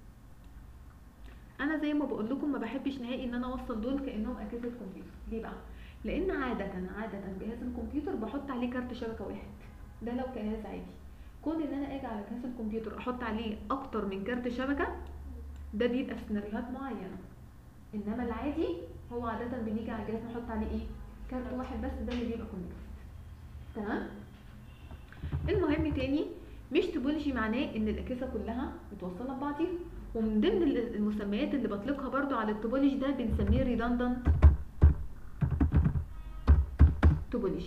انا زي ما بقول لكم ما بحبش نهائي ان انا اوصل دول كانهم اجهزه كمبيوتر ليه بقى لان عاده عاده جهاز الكمبيوتر بحط عليه كارت شبكه واحد ده لو جهاز عادي كون ان انا اجي على جهاز الكمبيوتر احط عليه اكتر من كارت شبكه ده بيبقى في سيناريوهات معينه انما العادي هو عاده بنيجي على الجهاز نحط عليه ايه كارت واحد بس ده اللي بيبقى كونكت تمام المهم تاني مش توبولوجي معناه ان الاجهزه كلها متوصله ببعضيها ومن ضمن ال- المسميات اللي بطلقها برضو على التوبولوجي ده بنسميه redundant توبولوجي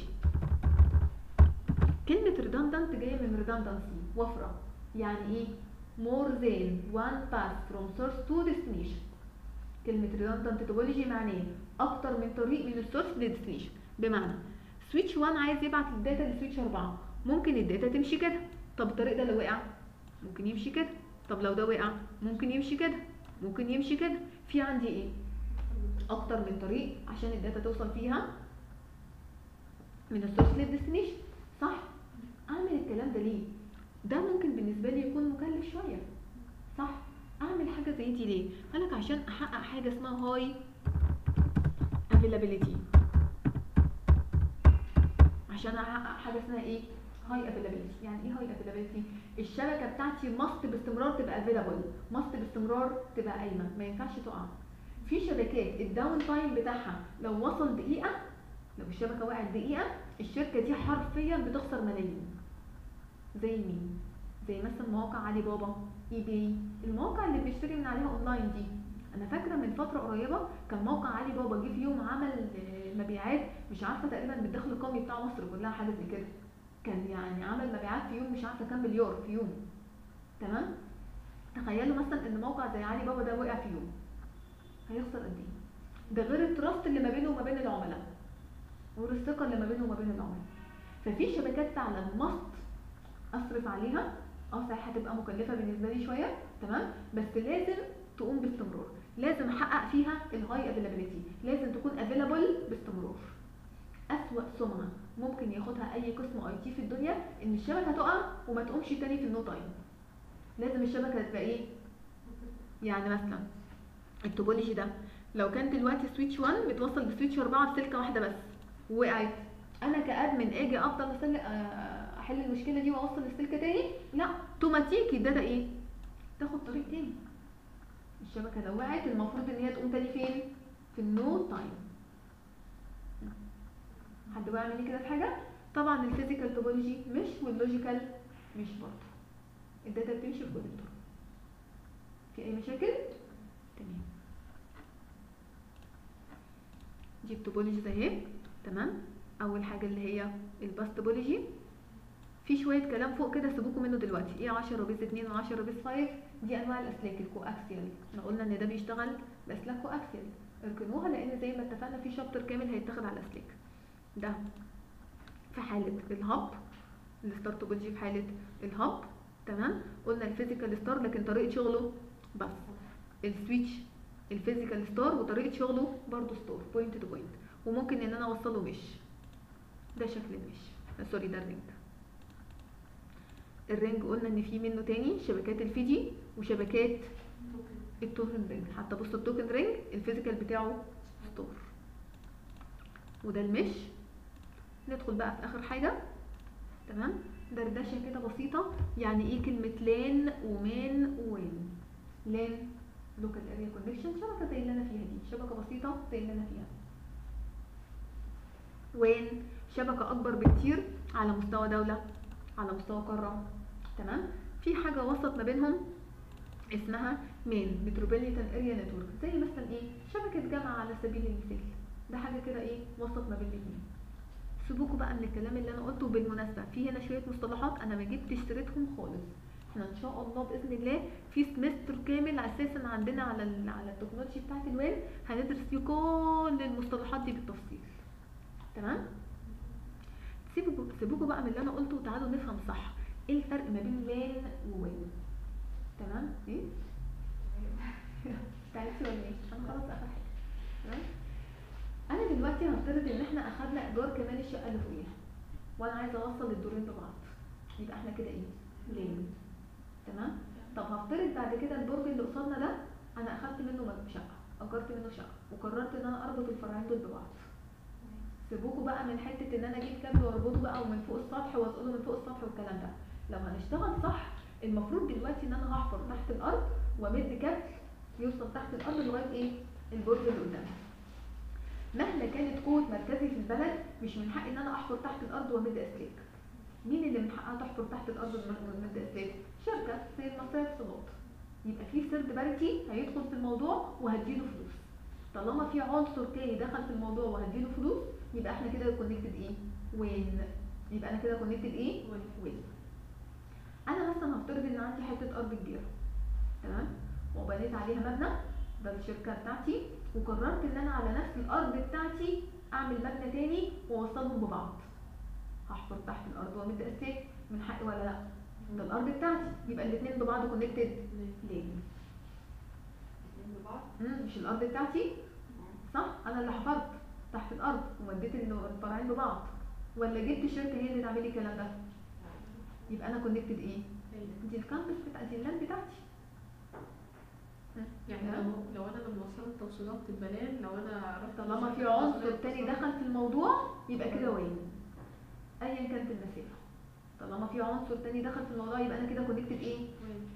كلمة redundant جاية من redundancy وفرة يعني ايه more than one path from source to destination كلمة redundant topology معناه أكتر من طريق من السورس للديستنيشن بمعنى سويتش 1 عايز يبعت الداتا لسويتش 4 ممكن الداتا تمشي كده طب الطريق ده لو وقع ممكن يمشي كده طب لو ده وقع ممكن يمشي كده ممكن يمشي كده في عندي ايه اكتر من طريق عشان الداتا توصل فيها من السورس للديستنيشن صح اعمل الكلام ده ليه ده ممكن بالنسبه لي يكون مكلف شويه صح اعمل حاجه زي دي ليه قالك عشان احقق حاجه اسمها هاي افيلابيليتي عشان احقق حاجه اسمها ايه هاي افيلابيلتي يعني ايه هاي افيلابيلتي الشبكه بتاعتي ماست باستمرار تبقى افيلابل ماست باستمرار تبقى قايمه ما ينفعش تقع في شبكات الداون تايم بتاعها لو وصل دقيقه لو الشبكه وقعت دقيقه الشركه دي حرفيا بتخسر ملايين زي مين زي مثلا مواقع علي بابا اي باي المواقع اللي بنشتري من عليها اونلاين دي انا فاكره من فتره قريبه كان موقع علي بابا جه في يوم عمل آه، مبيعات مش عارفه تقريبا بالدخل القومي بتاع مصر كلها حاجه زي كده كان يعني عمل مبيعات في يوم مش عارفه كام مليار في يوم تمام تخيلوا مثلا ان موقع زي علي بابا ده وقع في يوم هيخسر قد ايه ده غير التراست اللي ما بينه وما بين العملاء غير الثقه اللي ما بينه وما بين العملاء ففي شبكات فعلا ماست اصرف عليها اه صحيح هتبقى مكلفه بالنسبه لي شويه تمام بس لازم تقوم باستمرار لازم احقق فيها الهاي افيلابيلتي لازم تكون افيلابل باستمرار اسوأ سمعه ممكن ياخدها اي قسم اي تي في الدنيا ان الشبكه تقع وما تقومش تاني في النو تايم لازم الشبكه تبقى ايه يعني مثلا التوبولوجي ده لو كان دلوقتي سويتش 1 متوصل بسويتش 4 بسلكه واحده بس وقعت انا كادمن اجي افضل أسل- آه، احل المشكله دي واوصل السلكه تاني لا اوتوماتيكي الداتا ايه تاخد طريق تاني الشبكه لو وقعت المفروض ان هي تقوم تاني فين في النو تايم حد بقى يعمل لي كده في حاجه طبعا الفيزيكال توبولوجي مش واللوجيكال مش برضه الداتا بتمشي في كل الطرق في اي مشاكل تمام دي التوبولوجي زي هيك تمام اول حاجه اللي هي الباس توبولوجي في شويه كلام فوق كده سيبوكوا منه دلوقتي ايه 10 بيز 2 و10 بيز 5 دي انواع الاسلاك الكواكسيال احنا قلنا ان ده بيشتغل باسلاك كواكسيال اركنوها لان زي ما اتفقنا في شابتر كامل هيتاخد على الاسلاك ده في حاله الهب الستار توبولوجي في حاله الهب تمام قلنا الفيزيكال ستار لكن طريقه شغله بس السويتش الفيزيكال ستار وطريقه شغله برضو ستار بوينت تو بوينت وممكن ان انا اوصله مش ده شكل المش آه، سوري ده الرينج الرينج قلنا ان في منه تاني شبكات الفيجي وشبكات التوكن رينج حتى بص التوكن رينج الفيزيكال بتاعه ستور وده المش ندخل بقى في اخر حاجه تمام دردشه كده بسيطه يعني ايه كلمه لان ومان ووين لان لوكال اريا كونكشن شبكه زي اللي انا فيها دي شبكه بسيطه زي اللي انا فيها وين شبكه اكبر بكتير على مستوى دوله على مستوى قاره تمام في حاجه وسط ما بينهم اسمها مين متروبوليتان اريا نتورك زي مثلا ايه شبكه جامعه على سبيل المثال ده حاجه كده ايه وسط ما بين الاثنين سيبوكوا بقى من الكلام اللي انا قلته بالمناسبه في هنا شويه مصطلحات انا ما جبتش سيرتهم خالص احنا ان شاء الله باذن الله في سمستر كامل اساسا عندنا على ال على التكنولوجي بتاعت الويب هندرس فيه كل المصطلحات دي بالتفصيل تمام سيبوا سيبوكوا بقى من اللي انا قلته وتعالوا نفهم صح ايه الفرق ما بين لان ووين تمام ايه تعرفي ولا ايه انا خلاص اخر حاجه تمام انا دلوقتي هفترض ان احنا اخدنا ايجار كمان الشقه اللي فوقيها وانا عايزه اوصل الدورين ببعض يبقى احنا كده ايه لين تمام طب هفترض بعد كده البرج اللي قصادنا ده انا اخدت منه مج- شقه اجرت منه شقه وقررت ان انا اربط الفرعين دول ببعض سيبوكوا بقى من حته ان انا اجيب كابل واربطه بقى ومن فوق السطح واسقطه من فوق السطح والكلام ده لو هنشتغل صح المفروض دلوقتي ان انا هحفر تحت الارض وامد كابل يوصل تحت الارض لغايه ايه البرج اللي قدامي مهما كانت قوه مركزي في البلد مش من حقي ان انا احفر تحت الارض وامد اسلاك مين اللي من حقها تحفر تحت الارض وتمد اسلاك شركه زي المصريه اتصالات يبقى في ثيرد بارتي هيدخل في الموضوع وهديله فلوس طالما في عنصر تاني دخل في الموضوع وهديله فلوس يبقى احنا كده كونكتد ايه وين يبقى انا كده كونكتد ايه وين انا مثلا هفترض ان عندي حته ارض كبيره تمام وبنيت عليها مبنى ده الشركه بتاعتي وقررت ان انا على نفس الارض بتاعتي اعمل مبنى تاني واوصلهم ببعض هحفر تحت الارض وامد اساس من حقي ولا لا ده الارض بتاعتي يبقى الاثنين ببعض كونكتد ليه الاثنين ببعض مم، مش الارض بتاعتي صح انا اللي حفرت تحت الارض ووديت ال- الفرعين ببعض ولا جبت شركه هي اللي تعمل لي الكلام ده يبقى انا كونكتد ايه دي الكامبس بتاع دي اللاند بتاعتي مم، يعني تمام؟ لو لو انا لما وصلت توصيلات البنان لو انا رحت طالما في لشركة عنصر توصيلات تاني وصلت- دخل في الموضوع يبقى كده وين ايا كانت المسافه طالما في عنصر تاني دخل في الموضوع يبقى انا كده كونكتد ايه وين؟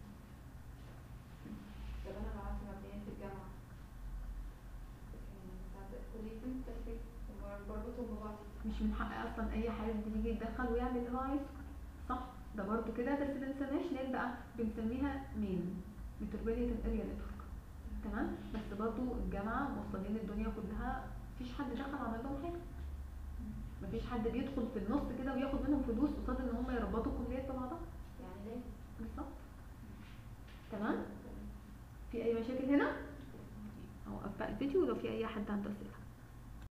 طب انا لو عندي مبنيين في الجامعة يعني بتاعت كليتين تحتاج بربطهم ببعض مش من حق اصلا اي حد يجي يتدخل ويعمل اللي هو عايزه صح ده برضو كده بس ما بنسميهاش نيل بقى بنسميها مين متربيليتد اريا نتورك تمام بس برضو الجامعه موصلين الدنيا كلها مفيش حد دخل عمل لهم حاجه مفيش حد بيدخل في النص كده وياخد منهم فلوس قصاد ان هم يربطوا الكليات ببعضها يعني ليه؟ بالظبط تمام في اي مشاكل هنا اوقف بقى الفيديو ولو في اي حد عنده اسئله